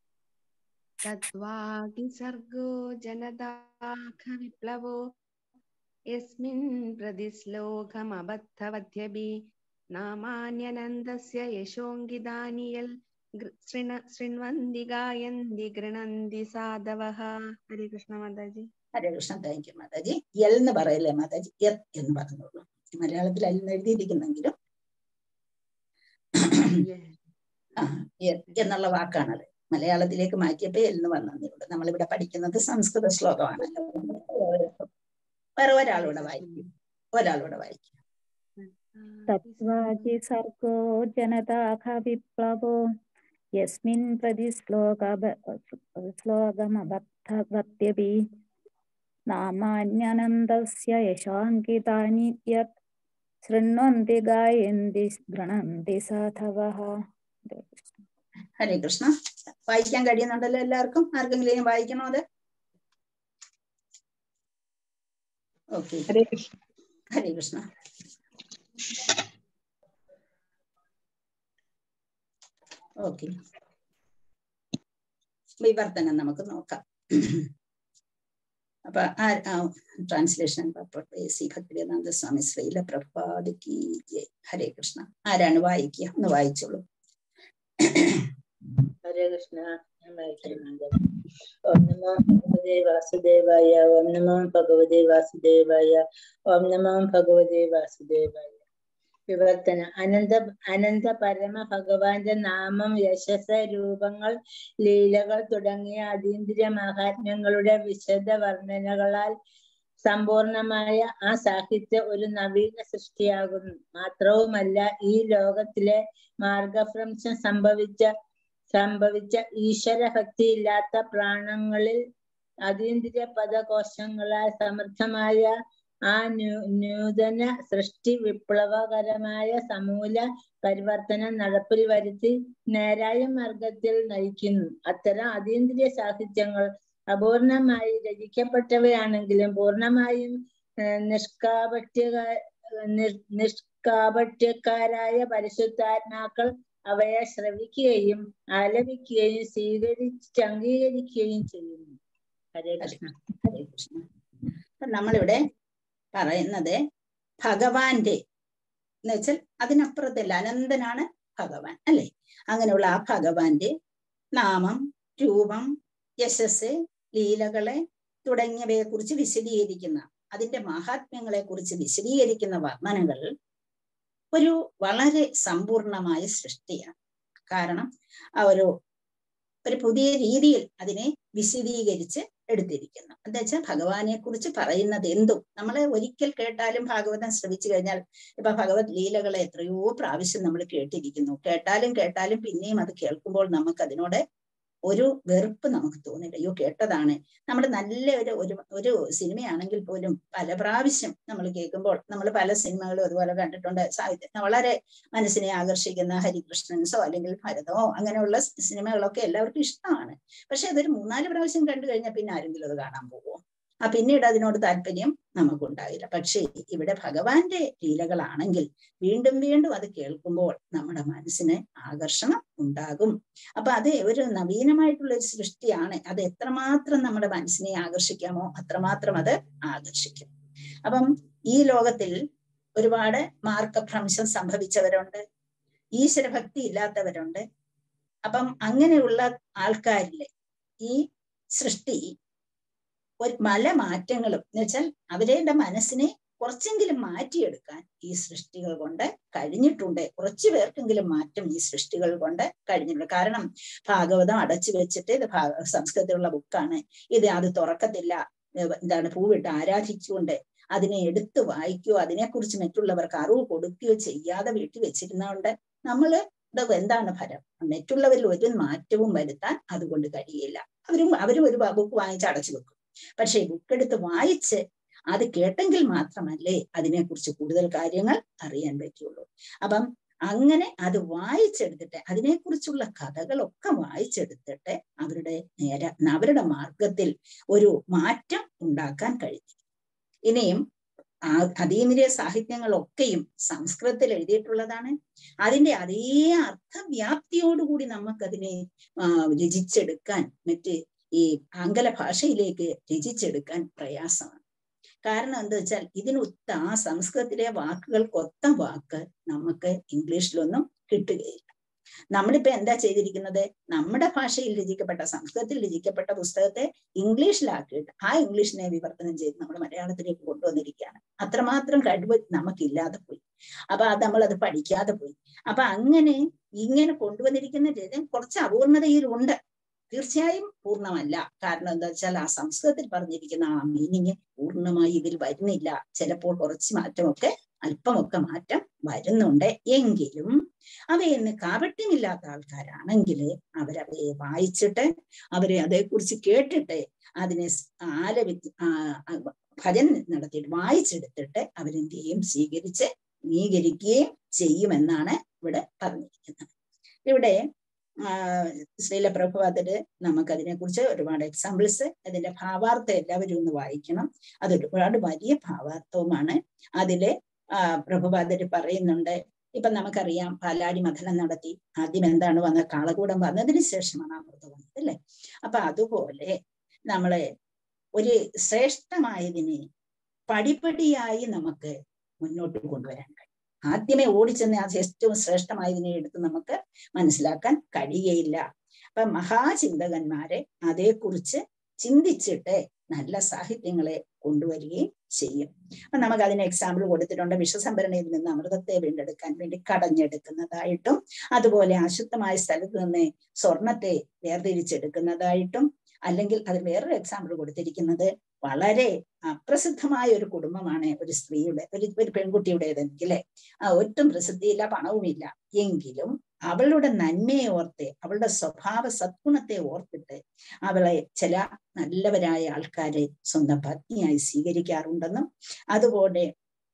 തദ്വാഗി സർഗോ ജനതാഖ വിപ്ലവോ യസ്മിൻ പ്രതിശ്ലോകമബദ്ധവദ്യപി നാമാന്യനന്ദസ്യ യശോങ്കിതാനിയൽ ശൃണ്വന്തി ഗായന്തി ഗൃണന്തി സാധവഃ ഹരേ കൃഷ്ണ മാതാജി ഹരേ കൃഷ്ണ താങ്ക് യു മാതാജി എൽ എന്ന് പറയല്ലേ മാതാജി യത് എന്ന് പറഞ്ഞോളൂ മലയാളത്തിൽ അൽ എന്ന് എഴുതിയിരിക്കുന്നെങ്കിലും ആ യത് എന്നുള്ള വാക്കാണത് മലയാളത്തിലേക്ക് മാറ്റിയപ്പോ എൽ എന്ന് വന്നതേ നമ്മളിവിടെ പഠിക്കുന്നത് സംസ്കൃത ശ്ലോകമാണല്ലോ വേറെ ഒരാളൂടെ വായിക്കും ഒരാളൂടെ വായിക്കും തത്വാജി സർഗോ ജനതാഖ വിപ്ലവോ യസ്മിൻ പ്രതി ശ്ലോക ശ്ലോകമബദ്ധവത്യപി നാമാന്യനന്ദസ്യ യശാങ്കിതാനി യത് ശൃണ്വന്തി ഗായന്തി ഗൃണന്തി സാധവഃ ഹരേ കൃഷ്ണ വായിക്കാൻ കഴിയുന്നുണ്ടല്ലോ എല്ലാവർക്കും ആർക്കെങ്കിലും വായിക്കണോ അത് ഓക്കെ ഹരേ കൃഷ്ണ ഹരേ കൃഷ്ണ ഓക്കെ വിവർത്തനം നമുക്ക് നോക്കാം അപ്പൊ ആ ട്രാൻസ്ലേഷൻ സി ഭക്തിവേദാന്ത സ്വാമി ശ്രീല പ്രഭാത് കി ജയ് ഹരേ കൃഷ്ണ ആരാണ് വായിക്കുക ഒന്ന് വായിച്ചോളൂ ഹരേ കൃഷ്ണ ഞാൻ വായിക്കുന്നുണ്ട് ഓം നമോ ഭഗവതേ വാസുദേവായ ഓം നമോ ഭഗവതേ വാസുദേവായ ഓം നമോ ഭഗവതേ വാസുദേവായ വിവർത്തന അനന്ത അനന്ത പരമ ഭഗവാന്റെ നാമം യശസ് രൂപങ്ങൾ ലീലകൾ തുടങ്ങിയ അതീന്ദ്രിയ മഹാത്മ്യങ്ങളുടെ വിശദ വർണ്ണനകളാൽ സമ്പൂർണമായ ആ സാഹിത്യം ഒരു നവീന സൃഷ്ടിയാകുന്നു മാത്രവുമല്ല ഈ ലോകത്തിലെ മാർഗഭ്രംശം സംഭവിച്ച സംഭവിച്ച ഈശ്വര ഭക്തിയില്ലാത്ത പ്രാണങ്ങളിൽ അതീന്ദ്രിയ പദകോശങ്ങളാൽ സമൃദ്ധമായ ആ ന്യൂ- നൂതന സൃഷ്ടി വിപ്ലവകരമായ സമൂല പരിവർത്തനം നടപ്പിൽ വരുത്തി നേരായ മാർഗത്തിൽ നയിക്കുന്നു അത്തരം അതീന്ദ്രിയ സാഹിത്യങ്ങൾ അപൂർണമായി രചിക്കപ്പെട്ടവയാണെങ്കിലും പൂർണ്ണമായും ഏഹ്, നിഷ്കാപട്യക നിർ- നിഷ്കാപട്യക്കാരായ പരിശുദ്ധാത്മാക്കൾ അവയെ ശ്രവിക്കുകയും ആലപിക്കുകയും സ്വീകരിച്ച് അംഗീകരിക്കുകയും ചെയ്യുന്നു ഹരേ കൃഷ്ണ ഹരേ കൃഷ്ണ അപ്പൊ നമ്മളിവിടെ പറയുന്നത് ഭഗവാന്റെ എന്ന് വെച്ചാൽ അതിനപ്പുറത്തല്ല അനന്തനാണ് ഭഗവാൻ അല്ലെ അങ്ങനെയുള്ള ആ ഭഗവാന്റെ നാമം രൂപം യശസ് ലീലകളെ തുടങ്ങിയവയെ കുറിച്ച് വിശദീകരിക്കുന്ന അതിന്റെ മഹാത്മ്യങ്ങളെ കുറിച്ച് വിശദീകരിക്കുന്ന വർണ്ണനകൾ ഒരു വളരെ സമ്പൂർണമായ സൃഷ്ടിയാണ് കാരണം ആ ഒരു ഒരു പുതിയ രീതിയിൽ അതിനെ വിശദീകരിച്ച് എടുത്തിരിക്കുന്നു എന്താ വെച്ചാൽ ഭഗവാനെ കുറിച്ച് പറയുന്നത് എന്തും നമ്മളെ ഒരിക്കൽ കേട്ടാലും ഭാഗവതം ശ്രമിച്ചു കഴിഞ്ഞാൽ ഇപ്പൊ ഭഗവത് ലീലകളെ എത്രയോ പ്രാവശ്യം നമ്മൾ കേട്ടിരിക്കുന്നു കേട്ടാലും കേട്ടാലും പിന്നെയും അത് കേൾക്കുമ്പോൾ നമുക്ക് അതിനോട് ഒരു വെറുപ്പ് നമുക്ക് തോന്നില്ല അയ്യോ കേട്ടതാണ് നമ്മൾ നല്ല ഒരു ഒരു ഒരു സിനിമയാണെങ്കിൽ പോലും പല പ്രാവശ്യം നമ്മൾ കേൾക്കുമ്പോൾ നമ്മൾ പല സിനിമകളും അതുപോലെ കണ്ടിട്ടുണ്ട് സാഹിത്യം വളരെ മനസ്സിനെ ആകർഷിക്കുന്ന ഹരികൃഷ്ണൻസോ അല്ലെങ്കിൽ ഭരതമോ അങ്ങനെയുള്ള സിനിമകളൊക്കെ എല്ലാവർക്കും ഇഷ്ടമാണ് പക്ഷെ അതൊരു മൂന്നാല് പ്രാവശ്യം കണ്ടു കഴിഞ്ഞാൽ പിന്നെ ആരെങ്കിലും അത് കാണാൻ പോകുമോ ആ പിന്നീട് അതിനോട് താല്പര്യം നമുക്കുണ്ടായില്ല പക്ഷേ ഇവിടെ ഭഗവാന്റെ ലീലകളാണെങ്കിൽ വീണ്ടും വീണ്ടും അത് കേൾക്കുമ്പോൾ നമ്മുടെ മനസ്സിന് ആകർഷണം ഉണ്ടാകും അപ്പൊ അത് ഒരു നവീനമായിട്ടുള്ള ഒരു സൃഷ്ടിയാണ് അത് എത്രമാത്രം നമ്മുടെ മനസ്സിനെ ആകർഷിക്കാമോ അത്രമാത്രം അത് ആകർഷിക്കും അപ്പം ഈ ലോകത്തിൽ ഒരുപാട് മാർഗഭ്രംശം സംഭവിച്ചവരുണ്ട് ഈശ്വരഭക്തി ഇല്ലാത്തവരുണ്ട് അപ്പം അങ്ങനെയുള്ള ആൾക്കാരിലെ ഈ സൃഷ്ടി ഒരു പല മാറ്റങ്ങളും എന്ന് വെച്ചാൽ അവരുടെ മനസ്സിനെ കുറച്ചെങ്കിലും മാറ്റിയെടുക്കാൻ ഈ സൃഷ്ടികൾ കൊണ്ട് കഴിഞ്ഞിട്ടുണ്ട് കുറച്ചു പേർക്കെങ്കിലും മാറ്റം ഈ സൃഷ്ടികൾ കൊണ്ട് കഴിഞ്ഞിട്ടുണ്ട് കാരണം ഭാഗവതം അടച്ചു വെച്ചിട്ട് ഇത് ഭാ- സംസ്കൃതത്തിലുള്ള ബുക്കാണ് ഇത് അത് തുറക്കത്തില്ല ഏർ എന്താണ് പൂവിട്ട് ആരാധിച്ചുകൊണ്ട് അതിനെ എടുത്ത് വായിക്കുകയോ അതിനെക്കുറിച്ച് മറ്റുള്ളവർക്ക് അറിവ് കൊടുക്കുകയോ ചെയ്യാതെ വീട്ടിൽ വെച്ചിരുന്നതുകൊണ്ട് നമ്മള് ഇത് എന്താണ് ഫലം മറ്റുള്ളവരിൽ ഒരു മാറ്റവും വരുത്താൻ അതുകൊണ്ട് കഴിയില്ല അവരും അവരും ഒരു ബുക്ക് വാങ്ങിച്ച് അടച്ചു വെക്കും പക്ഷെ ബുക്ക് എടുത്ത് വായിച്ച് അത് കേട്ടെങ്കിൽ മാത്രമല്ലേ അതിനെക്കുറിച്ച് കൂടുതൽ കാര്യങ്ങൾ അറിയാൻ പറ്റുള്ളൂ അപ്പം അങ്ങനെ അത് വായിച്ചെടുത്തിട്ട് അതിനെക്കുറിച്ചുള്ള കഥകളൊക്കെ വായിച്ചെടുത്തിട്ട് അവരുടെ നേരെ അവരുടെ മാർഗത്തിൽ ഒരു മാറ്റം ഉണ്ടാക്കാൻ കഴിഞ്ഞു ഇനിയും ആ അതീന്ദ്രിയ സാഹിത്യങ്ങളൊക്കെയും സംസ്കൃതത്തിൽ എഴുതിയിട്ടുള്ളതാണ് അതിന്റെ അതേ അർത്ഥവ്യാപ്തിയോടുകൂടി നമുക്കതിനെ ആ, രചിച്ചെടുക്കാൻ മറ്റ് ഈ ആംഗല ഭാഷയിലേക്ക് രചിച്ചെടുക്കാൻ പ്രയാസമാണ് കാരണം എന്താ വെച്ചാൽ ഇതിനൊത്ത ആ സംസ്കൃതത്തിലെ വാക്കുകൾക്കൊത്ത വാക്ക് നമുക്ക് ഇംഗ്ലീഷിലൊന്നും കിട്ടുകയില്ല നമ്മളിപ്പോ എന്താ ചെയ്തിരിക്കുന്നത് നമ്മുടെ ഭാഷയിൽ രചിക്കപ്പെട്ട സംസ്കൃതത്തിൽ രചിക്കപ്പെട്ട പുസ്തകത്തെ ഇംഗ്ലീഷിലാക്കിയിട്ട് ആ ഇംഗ്ലീഷിനെ വിവർത്തനം ചെയ്ത് നമ്മൾ മലയാളത്തിലേക്ക് കൊണ്ടുവന്നിരിക്കുകയാണ് അത്രമാത്രം കഴിവ് നമുക്കില്ലാതെ പോയി അപ്പൊ അത് നമ്മൾ അത് പഠിക്കാതെ പോയി അപ്പൊ അങ്ങനെ ഇങ്ങനെ കൊണ്ടുവന്നിരിക്കുന്ന രചന കുറച്ച് അപൂർണതയിലുണ്ട് തീർച്ചയായും പൂർണ്ണമല്ല കാരണം എന്താ വെച്ചാൽ ആ സംസ്കൃതത്തിൽ പറഞ്ഞിരിക്കുന്ന ആ മീനിങ് പൂർണ്ണമായി ഇതിൽ വരുന്നില്ല ചിലപ്പോൾ കുറച്ച് മാറ്റമൊക്കെ അല്പമൊക്കെ മാറ്റം വരുന്നുണ്ട് എങ്കിലും അവയെന്ന് കാപട്യമില്ലാത്ത ആൾക്കാരാണെങ്കിൽ അവരവയെ വായിച്ചിട്ട് അവരെ അതേക്കുറിച്ച് കേട്ടിട്ട് അതിനെ സ് ആലപി ആ, ആ, ഭജൻ നടത്തിയിട്ട് വായിച്ചെടുത്തിട്ട് അവരെന്ത് ചെയ്യും സ്വീകരിച്ച് അംഗീകരിക്കുകയും ചെയ്യുമെന്നാണ് ഇവിടെ പറഞ്ഞിരിക്കുന്നത് ഇവിടെ ആ, ശ്രീല പ്രഭുപാദര് നമുക്ക് അതിനെക്കുറിച്ച് ഒരുപാട് എക്സാമ്പിൾസ് അതിന്റെ ഭാവാർത്ഥം എല്ലാവരും ഒന്ന് വായിക്കണം അത് ഒരുപാട് വലിയ ഭാവാർത്ഥവുമാണ് അതില് ആ പ്രഭുപാദര് പറയുന്നുണ്ട് ഇപ്പൊ നമുക്കറിയാം പാലാടി മഥനം നടത്തി ആദ്യം എന്താണ് വന്നത് കാളകൂടം വന്നതിന് ശേഷമാണ് അമൃത് വന്നത് അല്ലെ അപ്പൊ അതുപോലെ നമ്മളെ ഒരു ശ്രേഷ്ഠമായതിനെ പടിപടിയായി നമുക്ക് മുന്നോട്ട് കൊണ്ടുവരാൻ കഴിയും ആദ്യമേ ഓടിച്ചെന്ന് ആ ഏറ്റവും ശ്രേഷ്ഠമായതിനെ എടുത്ത് നമുക്ക് മനസ്സിലാക്കാൻ കഴിയുകയില്ല അപ്പൊ മഹാചിന്തകന്മാരെ അതേക്കുറിച്ച് ചിന്തിച്ചിട്ട് നല്ല സാഹിത്യങ്ങളെ കൊണ്ടുവരികയും ചെയ്യും അപ്പൊ നമുക്ക് അതിന് എക്സാമ്പിൾ കൊടുത്തിട്ടുണ്ട് വിഷസംഭരണിയിൽ നിന്ന് അമൃതത്തെ വീണ്ടെടുക്കാൻ വേണ്ടി കടഞ്ഞെടുക്കുന്നതായിട്ടും അതുപോലെ അശുദ്ധമായ സ്ഥലത്ത് നിന്ന് സ്വർണത്തെ വേർതിരിച്ചെടുക്കുന്നതായിട്ടും അല്ലെങ്കിൽ അതിൽ വേറൊരു എക്സാമ്പിൾ കൊടുത്തിരിക്കുന്നത് വളരെ അപ്രസിദ്ധമായ ഒരു കുടുംബമാണ് ഒരു സ്ത്രീയുടെ ഒരു ഒരു പെൺകുട്ടിയുടേതെങ്കിൽ ആ ഒട്ടും പ്രസിദ്ധിയില്ല പണവുമില്ല എങ്കിലും അവളുടെ നന്മയെ ഓർത്ത് അവളുടെ സ്വഭാവ സദ്ഗുണത്തെ ഓർത്തിട്ട് അവളെ ചില നല്ലവരായ ആൾക്കാരെ സ്വന്തം പത്നിയായി സ്വീകരിക്കാറുണ്ടെന്നും അതുപോലെ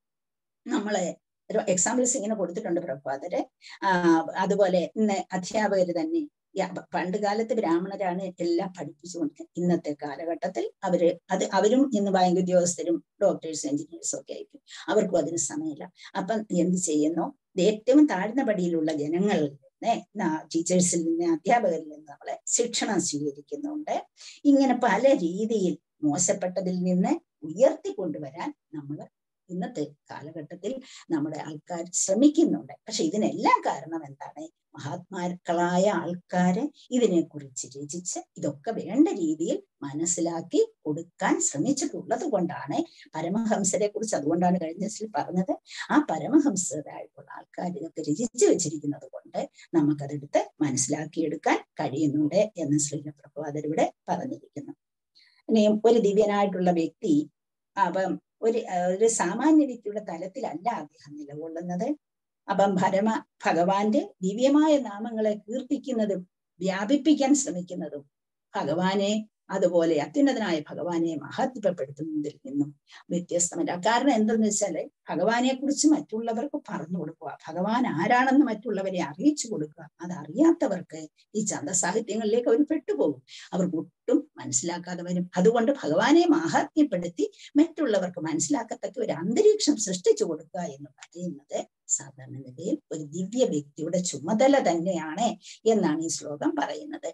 നമ്മളെ ഒരു എക്സാമ്പിൾസ് ഇങ്ങനെ കൊടുത്തിട്ടുണ്ട് പ്രഭാതര് ആ അതുപോലെ ഇന്ന് അധ്യാപകർ തന്നെ പണ്ട് കാലത്ത് ബ്രാഹ്മണരാണ് എല്ലാം പഠിപ്പിച്ചുകൊണ്ട് ഇന്നത്തെ കാലഘട്ടത്തിൽ അവര് അത് അവരും ഇന്ന് ബാങ്ക് ഉദ്യോഗസ്ഥരും ഡോക്ടേഴ്സ് എഞ്ചിനീയേഴ്സും ഒക്കെ ആയിരിക്കും അവർക്കും അതിന് സമയമില്ല അപ്പം എന്ത് ചെയ്യുന്നു ഏറ്റവും താഴ്ന്ന പടിയിലുള്ള ജനങ്ങളിൽ നിന്ന് ടീച്ചേഴ്സിൽ നിന്ന് അധ്യാപകരിൽ നിന്ന് നമ്മളെ ശിക്ഷണം സ്വീകരിക്കുന്നുണ്ട് ഇങ്ങനെ പല രീതിയിൽ മോശപ്പെട്ടതിൽ നിന്ന് ഉയർത്തിക്കൊണ്ടുവരാൻ നമ്മൾ ഇന്നത്തെ കാലഘട്ടത്തിൽ നമ്മുടെ ആൾക്കാർ ശ്രമിക്കുന്നുണ്ട് പക്ഷെ ഇതിനെല്ലാം കാരണം എന്താണ് മഹാത്മാക്കളായ ആൾക്കാര് ഇതിനെക്കുറിച്ച് രചിച്ച് ഇതൊക്കെ വേണ്ട രീതിയിൽ മനസ്സിലാക്കി കൊടുക്കാൻ ശ്രമിച്ചിട്ടുള്ളത് കൊണ്ടാണ് പരമഹംസരെ കുറിച്ച് അതുകൊണ്ടാണ് കഴിഞ്ഞ ദിവസത്തിൽ പറഞ്ഞത് ആ പരമഹംസരായിട്ടുള്ള ആൾക്കാർ ഇതൊക്കെ രചിച്ചു വെച്ചിരിക്കുന്നത് കൊണ്ട് നമുക്കതെടുത്ത് മനസ്സിലാക്കിയെടുക്കാൻ കഴിയുന്നുണ്ട് എന്ന് ശ്രീല പ്രഭുവാദരിവിടെ പറഞ്ഞിരിക്കുന്നു ഇനിയും ഒരു ദിവ്യനായിട്ടുള്ള വ്യക്തി അപ്പം ഒരു ഒരു സാമാന്യ വ്യക്തിയുടെ തലത്തിലല്ല അദ്ദേഹം നിലകൊള്ളുന്നത് അപ്പം പരമ ഭഗവാന്റെ ദിവ്യമായ നാമങ്ങളെ കീർത്തിക്കുന്നതും വ്യാപിപ്പിക്കാൻ ശ്രമിക്കുന്നതും ഭഗവാനെ അതുപോലെ അത്യുന്നതനായ ഭഗവാനെ മഹത്വപ്പെടുത്തുന്നതിൽ നിന്നും വ്യത്യസ്തമല്ല കാരണം എന്തെന്ന് വെച്ചാല് ഭഗവാനെ കുറിച്ച് മറ്റുള്ളവർക്ക് പറഞ്ഞു കൊടുക്കുക ഭഗവാൻ ആരാണെന്ന് മറ്റുള്ളവരെ അറിയിച്ചു കൊടുക്കുക അത് അറിയാത്തവർക്ക് ഈ ചന്തസാഹിത്യങ്ങളിലേക്ക് അവർ പെട്ടുപോകും അവർക്ക് ഒട്ടും മനസ്സിലാക്കാതെ വരും അതുകൊണ്ട് ഭഗവാനെ മാഹാത്മ്യപ്പെടുത്തി മറ്റുള്ളവർക്ക് മനസ്സിലാക്കത്തക്ക ഒരു അന്തരീക്ഷം സൃഷ്ടിച്ചു കൊടുക്കുക എന്ന് പറയുന്നത് സാധാരണഗതിയിൽ ഒരു ദിവ്യ വ്യക്തിയുടെ ചുമതല തന്നെയാണ് എന്നാണ് ഈ ശ്ലോകം പറയുന്നത്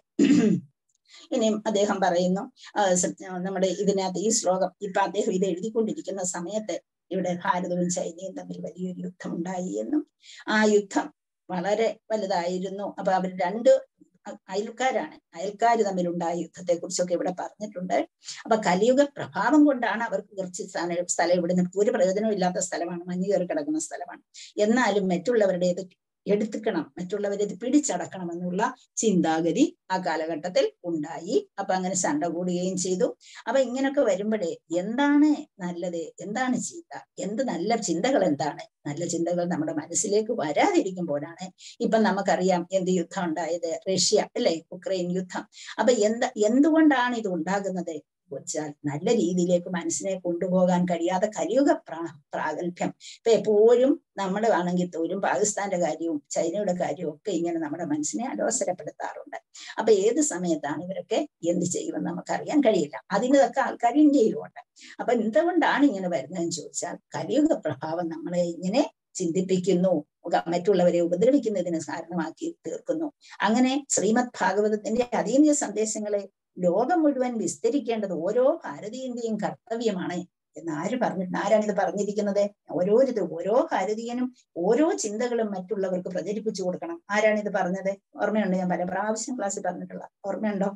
ഇനിയും അദ്ദേഹം പറയുന്നു നമ്മുടെ ഇതിനകത്ത് ഈ ശ്ലോകം ഇപ്പൊ അദ്ദേഹം ഇത് എഴുതിക്കൊണ്ടിരിക്കുന്ന സമയത്ത് ഇവിടെ ഭാരതവും ചൈനയും തമ്മിൽ വലിയൊരു യുദ്ധം ഉണ്ടായി എന്നും ആ യുദ്ധം വളരെ വലുതായിരുന്നു അപ്പൊ അവർ രണ്ട് അയൽക്കാരാണ് അയൽക്കാർ തമ്മിലുണ്ടായ യുദ്ധത്തെ കുറിച്ചൊക്കെ ഇവിടെ പറഞ്ഞിട്ടുണ്ട് അപ്പൊ കലിയുഗ പ്രഭാവം കൊണ്ടാണ് അവർക്ക് കുറച്ച് സ്ഥലം സ്ഥലം ഇവിടുന്ന് ഒരു പ്രയോജനവും ഇല്ലാത്ത സ്ഥലമാണ് മഞ്ഞു കയറി കിടക്കുന്ന സ്ഥലമാണ് എന്നാലും മറ്റുള്ളവരുടേത് എടുത്തുക്കണം മറ്റുള്ളവരെ ഇത് പിടിച്ചടക്കണം എന്നുള്ള ചിന്താഗതി ആ കാലഘട്ടത്തിൽ ഉണ്ടായി അപ്പൊ അങ്ങനെ ശണ്ട കൂടുകയും ചെയ്തു അപ്പൊ ഇങ്ങനൊക്കെ വരുമ്പോഴേ എന്താണ് നല്ലത് എന്താണ് ചീത്ത എന്ത് നല്ല ചിന്തകൾ എന്താണ് നല്ല ചിന്തകൾ നമ്മുടെ മനസ്സിലേക്ക് വരാതിരിക്കുമ്പോഴാണ് ഇപ്പൊ നമുക്കറിയാം എന്ത് യുദ്ധം ഉണ്ടായത് റഷ്യ അല്ലെ ഉക്രൈൻ യുദ്ധം അപ്പൊ എന്ത് എന്തുകൊണ്ടാണ് ഇത് ഉണ്ടാകുന്നത് വെച്ചാൽ നല്ല രീതിയിലേക്ക് മനസ്സിനെ കൊണ്ടുപോകാൻ കഴിയാതെ കലിയുഗ പ്രാ പ്രാഗൽഭ്യം ഇപ്പൊ എപ്പോഴും നമ്മൾ ആണെങ്കിൽ പോലും പാകിസ്ഥാന്റെ കാര്യവും ചൈനയുടെ കാര്യവും ഒക്കെ ഇങ്ങനെ നമ്മുടെ മനസ്സിനെ അലോസരപ്പെടുത്താറുണ്ട് അപ്പൊ ഏത് സമയത്താണ് ഇവരൊക്കെ എന്ത് ചെയ്യുമെന്ന് നമുക്കറിയാൻ കഴിയില്ല അതിനൊക്കെ ആൾക്കാർ ഇന്ത്യയിലുമുണ്ട് അപ്പൊ എന്തുകൊണ്ടാണ് ഇങ്ങനെ വരുന്നതെന്ന് ചോദിച്ചാൽ കലിയുഗ പ്രഭാവം നമ്മളെ ഇങ്ങനെ ചിന്തിപ്പിക്കുന്നു മറ്റുള്ളവരെ ഉപദ്രവിക്കുന്നതിന് കാരണമാക്കി തീർക്കുന്നു അങ്ങനെ ശ്രീമദ് ഭാഗവതത്തിന്റെ അതീന്ദ്രിയ സന്ദേശങ്ങളെ ലോകം മുഴുവൻ വിസ്തരിക്കേണ്ടത് ഓരോ ഭാരതീയന്റെയും കർത്തവ്യമാണ് എന്ന് ആര് പറഞ്ഞിട്ടുണ്ട് ആരാണ് ഇത് പറഞ്ഞിരിക്കുന്നത് ഓരോരുത് ഓരോ ഭാരതീയനും ഓരോ ചിന്തകളും മറ്റുള്ളവർക്ക് പ്രചരിപ്പിച്ചു കൊടുക്കണം ആരാണ് ഇത് പറഞ്ഞത് ഓർമ്മയുണ്ട് ഞാൻ പല പ്രാവശ്യം ക്ലാസ്സിൽ പറഞ്ഞിട്ടുള്ള ഓർമ്മയുണ്ടോ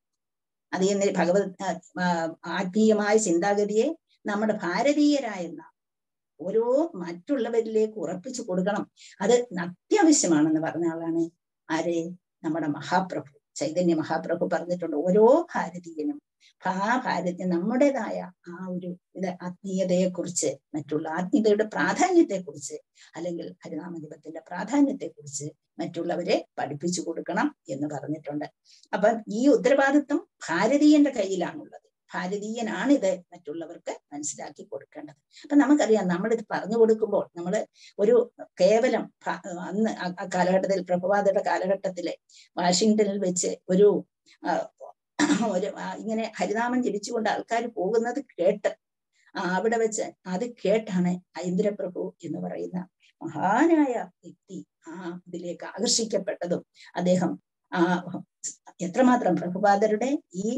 അത് എന്ന് ഭഗവത് ആത്മീയമായ ചിന്താഗതിയെ നമ്മുടെ ഭാരതീയരായെന്ന ഓരോ മറ്റുള്ളവരിലേക്ക് ഉറപ്പിച്ചു കൊടുക്കണം അത് അത്യാവശ്യമാണെന്ന് പറഞ്ഞ ആളാണ് ആര് നമ്മുടെ മഹാപ്രഭു ചൈതന്യ മഹാപ്രഭു പറഞ്ഞിട്ടുണ്ട് ഓരോ ഭാരതീയനും ആ ഭാരത നമ്മുടേതായ ആ ഒരു ഇത് ആത്മീയതയെ കുറിച്ച് മറ്റുള്ള ആത്മീയതയുടെ പ്രാധാന്യത്തെ കുറിച്ച് അല്ലെങ്കിൽ ഹരിനാമജപത്തിന്റെ പ്രാധാന്യത്തെ കുറിച്ച് മറ്റുള്ളവരെ പഠിപ്പിച്ചു കൊടുക്കണം എന്ന് പറഞ്ഞിട്ടുണ്ട് അപ്പൊ ഈ ഉത്തരവാദിത്വം ഭാരതീയന്റെ കയ്യിലാണുള്ളത് ഭാരതീയനാണ് ഇത് മറ്റുള്ളവർക്ക് മനസ്സിലാക്കി കൊടുക്കേണ്ടത് അപ്പൊ നമുക്കറിയാം നമ്മളിത് പറഞ്ഞു കൊടുക്കുമ്പോൾ നമ്മൾ ഒരു കേവലം അന്ന് ആ കാലഘട്ടത്തിൽ പ്രഭുപാദയുടെ കാലഘട്ടത്തിലെ വാഷിങ്ടണിൽ വെച്ച് ഒരു ഒരു ഇങ്ങനെ ഹരിനാമം ജപിച്ചുകൊണ്ട് ആൾക്കാർ പോകുന്നത് കേട്ട് അവിടെ വെച്ച് അത് കേട്ടാണ് ഐന്ദ്രപ്രഭു എന്ന് പറയുന്ന മഹാനായ വ്യക്തി ആ ഇതിലേക്ക് ആകർഷിക്കപ്പെട്ടതും അദ്ദേഹം ആ എത്രമാത്രം പ്രഭുപാദരുടെ ഈ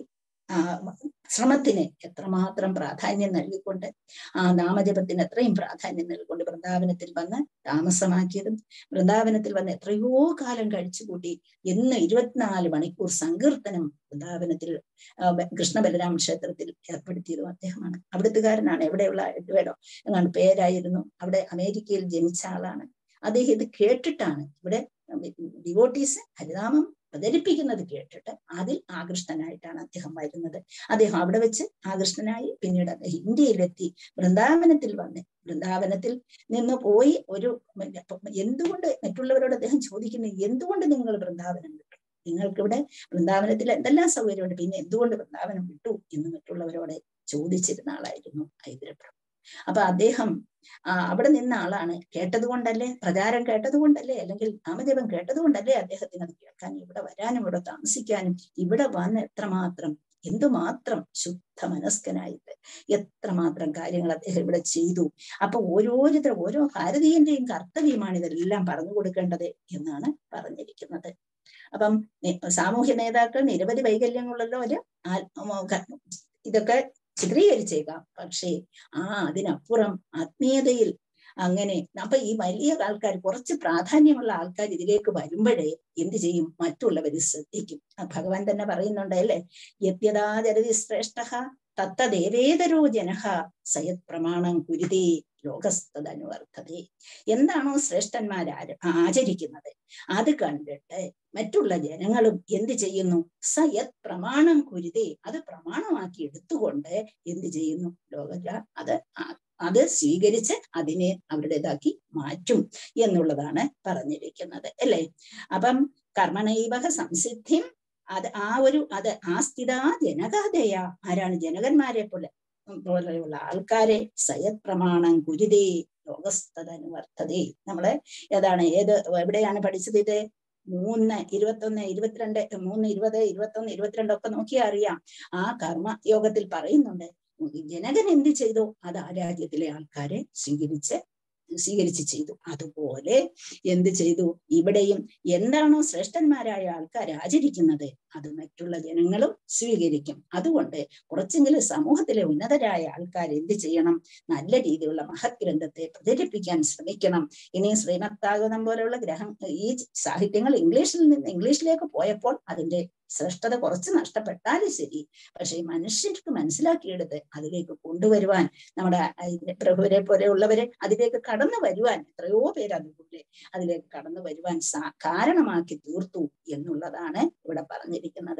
ആ ശ്രമത്തിന് എത്രമാത്രം പ്രാധാന്യം നൽകിക്കൊണ്ട് ആ നാമജപത്തിന് എത്രയും പ്രാധാന്യം നൽകിക്കൊണ്ട് വൃന്ദാവനത്തിൽ വന്ന് താമസമാക്കിയതും വൃന്ദാവനത്തിൽ വന്ന് എത്രയോ കാലം കഴിച്ചുകൂട്ടി എന്ന് ഇരുപത്തിനാല് മണിക്കൂർ സങ്കീർത്തനം വൃന്ദാവനത്തിൽ ആ, ബ- കൃഷ്ണ ബലരാം ക്ഷേത്രത്തിൽ ഏർപ്പെടുത്തിയതും അദ്ദേഹമാണ് അവിടുത്തുകാരനാണ് എവിടെയുള്ള എഡ്വേഡോ എന്നാണ് പേരായിരുന്നു അവിടെ അമേരിക്കയിൽ ജനിച്ച ആളാണ് അദ്ദേഹം ഇത് കേട്ടിട്ടാണ് ഇവിടെ ഡിവോട്ടീസ് ഹരിനാമം പ്രചരിപ്പിക്കുന്നത് കേട്ടിട്ട് അതിൽ ആകൃഷ്ടനായിട്ടാണ് അദ്ദേഹം വരുന്നത് അദ്ദേഹം അവിടെ വെച്ച് ആകൃഷ്ടനായി പിന്നീട് അദ്ദേഹം ഇന്ത്യയിലെത്തി വൃന്ദാവനത്തിൽ വന്ന് വൃന്ദാവനത്തിൽ നിന്ന് പോയി ഒരു എന്തുകൊണ്ട് മറ്റുള്ളവരോട് അദ്ദേഹം ചോദിക്കുന്നത് എന്തുകൊണ്ട് നിങ്ങൾ വൃന്ദാവനം വിട്ടു നിങ്ങൾക്കിവിടെ വൃന്ദാവനത്തിൽ എന്തെല്ലാം സൗകര്യമുണ്ട് പിന്നെ എന്തുകൊണ്ട് വൃന്ദാവനം വിട്ടു എന്ന് മറ്റുള്ളവരോട് ചോദിച്ചിരുന്ന ആളായിരുന്നു ഐതിരപ്രഭു അപ്പൊ അദ്ദേഹം ആ, അവിടെ നിന്ന ആളാണ് കേട്ടത് കൊണ്ടല്ലേ പ്രചാരം കേട്ടത് കൊണ്ടല്ലേ അല്ലെങ്കിൽ നാമജപം കേട്ടത് കൊണ്ടല്ലേ അദ്ദേഹത്തിന് അത് കേൾക്കാനും ഇവിടെ വരാനും ഇവിടെ താമസിക്കാനും ഇവിടെ വന്ന് എത്രമാത്രം എന്തുമാത്രം ശുദ്ധ മനസ്കനായിട്ട് എത്രമാത്രം കാര്യങ്ങൾ അദ്ദേഹം ഇവിടെ ചെയ്തു അപ്പൊ ഓരോരുത്തർ ഓരോ ഭാരതീയന്റെയും കർത്തവ്യമാണ് ഇതെല്ലാം പറഞ്ഞു കൊടുക്കേണ്ടത് എന്നാണ് പറഞ്ഞിരിക്കുന്നത് അപ്പം നി- സാമൂഹ്യ നേതാക്കൾ നിരവധി വൈകല്യങ്ങളുള്ളവര് ആൽ- ഉം, ക- ഇതൊക്കെ ചിത്രീകരിച്ചേക്കാം പക്ഷേ ആ അതിനപ്പുറം ആത്മീയതയിൽ അങ്ങനെ അപ്പൊ ഈ വലിയ ആൾക്കാർ കുറച്ച് പ്രാധാന്യമുള്ള ആൾക്കാർ ഇതിലേക്ക് വരുമ്പോഴേ എന്ത് ചെയ്യും മറ്റുള്ളവർ ശ്രദ്ധിക്കും ആ ഭഗവാൻ തന്നെ പറയുന്നുണ്ട് അല്ലേ യത്യതാചരതി ശ്രേഷ്ഠ തത്തദേവേതരോ ജനഹ സയത് പ്രമാണം കുരുതേ ലോകസ്തനുവർത്തതേ എന്താണോ ശ്രേഷ്ഠന്മാർ ആര- ആചരിക്കുന്നത് അത് കണ്ടിട്ട് മറ്റുള്ള ജനങ്ങളും എന്ത് ചെയ്യുന്നു സയത് പ്രമാണം കുരുതേ അത് പ്രമാണമാക്കി എടുത്തുകൊണ്ട് എന്ത് ചെയ്യുന്നു ലോക അത് ആ- അത് സ്വീകരിച്ച് അതിനെ അവരുടേതാക്കി മാറ്റും എന്നുള്ളതാണ് പറഞ്ഞിരിക്കുന്നത് അല്ലേ അപ്പം കർമ്മണൈവക സംസിദ്ധിം അത് ആ ഒരു അത് ആസ്ഥിതാ ജനകാതയ ആരാണ് ജനകന്മാരെ പോലെ പോലെയുള്ള ആൾക്കാരെ സയത് പ്രമാണം കുരുതേ ലോകസ്ഥതനുവർത്തതേ നമ്മള് ഏതാണ് ഏത് എവിടെയാണ് പഠിച്ചത് ഇത് മൂന്ന് ഇരുപത്തൊന്ന് ഇരുപത്തിരണ്ട് മൂന്ന് ഇരുപത് ഇരുപത്തൊന്ന് ഇരുപത്തിരണ്ടൊക്കെ നോക്കിയാൽ അറിയാം ആ കർമ്മ യോഗത്തിൽ പറയുന്നുണ്ട് ജനകൻ എന്ത് ചെയ്തു അത് ആ രാജ്യത്തിലെ ആൾക്കാരെ സ്വീകരിച്ച് സ്വീകരിച്ച് ചെയ്തു അതുപോലെ എന്ത് ചെയ്തു ഇവിടെയും എന്താണോ ശ്രേഷ്ഠന്മാരായ ആൾക്കാർ ആചരിക്കുന്നത് അത് മറ്റുള്ള ജനങ്ങളും സ്വീകരിക്കും അതുകൊണ്ട് കുറച്ചെങ്കിലും സമൂഹത്തിലെ ഉന്നതരായ ആൾക്കാർ എന്ത് ചെയ്യണം നല്ല രീതിയിലുള്ള മഹത് ഗ്രന്ഥത്തെ പ്രചരിപ്പിക്കാൻ ശ്രമിക്കണം ഇനി ശ്രീമത്താഗതം പോലെയുള്ള ഗ്രഹം ഈ സാഹിത്യങ്ങൾ ഇംഗ്ലീഷിൽ നിന്ന് ഇംഗ്ലീഷിലേക്ക് പോയപ്പോൾ അതിന്റെ ശ്രേഷ്ഠത കുറച്ച് നഷ്ടപ്പെട്ടാലും ശരി പക്ഷെ മനുഷ്യർക്ക് മനസ്സിലാക്കിയെടുത്ത് അതിലേക്ക് കൊണ്ടുവരുവാൻ നമ്മുടെ പ്രഭുവിനെ പോലെയുള്ളവരെ അതിലേക്ക് കടന്നു വരുവാൻ എത്രയോ പേര് അതുപോലെ അതിലേക്ക് കടന്നു വരുവാൻ സാ കാരണമാക്കി തീർത്തു എന്നുള്ളതാണ് ഇവിടെ പറഞ്ഞിരിക്കുന്നത്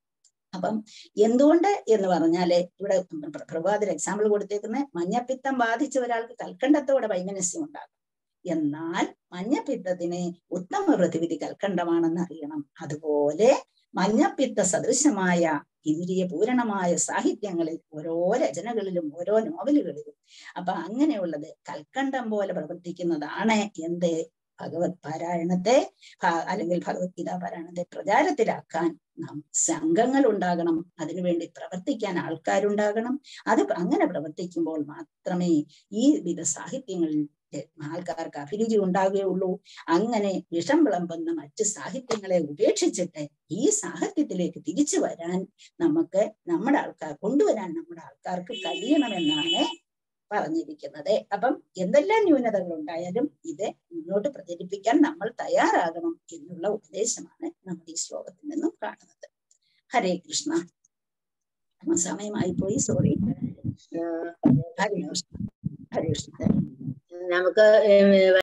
അപ്പം എന്തുകൊണ്ട് എന്ന് പറഞ്ഞാല് ഇവിടെ പ്രഭാതിൽ എക്സാമ്പിൾ കൊടുത്തേക്കുന്ന മഞ്ഞപ്പിത്തം ബാധിച്ച ഒരാൾക്ക് കൽക്കണ്ടത്തോടെ വൈമനസ്യം ഉണ്ടാകും എന്നാൽ മഞ്ഞപ്പിത്തത്തിന് ഉത്തമ പ്രതിവിധി കൽക്കണ്ടമാണെന്ന് അറിയണം അതുപോലെ മഞ്ഞപ്പിത്ത സദൃശമായ ഇന്ദ്രിയ പൂരണമായ സാഹിത്യങ്ങളിൽ ഓരോ രചനകളിലും ഓരോ നോവലുകളിലും അപ്പൊ അങ്ങനെയുള്ളത് കൽക്കണ്ടം പോലെ പ്രവർത്തിക്കുന്നതാണ് എന്ത് ഭഗവത് പാരായണത്തെ അല്ലെങ്കിൽ ഭഗവത്ഗീത പാരായണത്തെ പ്രചാരത്തിലാക്കാൻ നാം സംഘങ്ങൾ ഉണ്ടാകണം അതിനുവേണ്ടി പ്രവർത്തിക്കാൻ ആൾക്കാരുണ്ടാകണം അത് അങ്ങനെ പ്രവർത്തിക്കുമ്പോൾ മാത്രമേ ഈ വിധ സാഹിത്യങ്ങളിൽ ആൾക്കാർക്ക് അഭിരുചി ഉണ്ടാകുകയുള്ളൂ അങ്ങനെ വിഷം വിളമ്പുന്ന മറ്റ് സാഹിത്യങ്ങളെ ഉപേക്ഷിച്ചിട്ട് ഈ സാഹിത്യത്തിലേക്ക് തിരിച്ചു വരാൻ നമുക്ക് നമ്മുടെ ആൾക്കാർ കൊണ്ടുവരാൻ നമ്മുടെ ആൾക്കാർക്ക് കഴിയണമെന്നാണ് പറഞ്ഞിരിക്കുന്നത് അപ്പം എന്തെല്ലാം ന്യൂനതകൾ ഉണ്ടായാലും ഇത് മുന്നോട്ട് പ്രചരിപ്പിക്കാൻ നമ്മൾ തയ്യാറാകണം എന്നുള്ള ഉപദേശമാണ് നമ്മൾ ഈ ശ്ലോകത്തിൽ നിന്നും കാണുന്നത് ഹരേ കൃഷ്ണ സമയമായി പോയി സോറി ഹരേ കൃഷ്ണ ഹരേ കൃഷ്ണ നമുക്ക്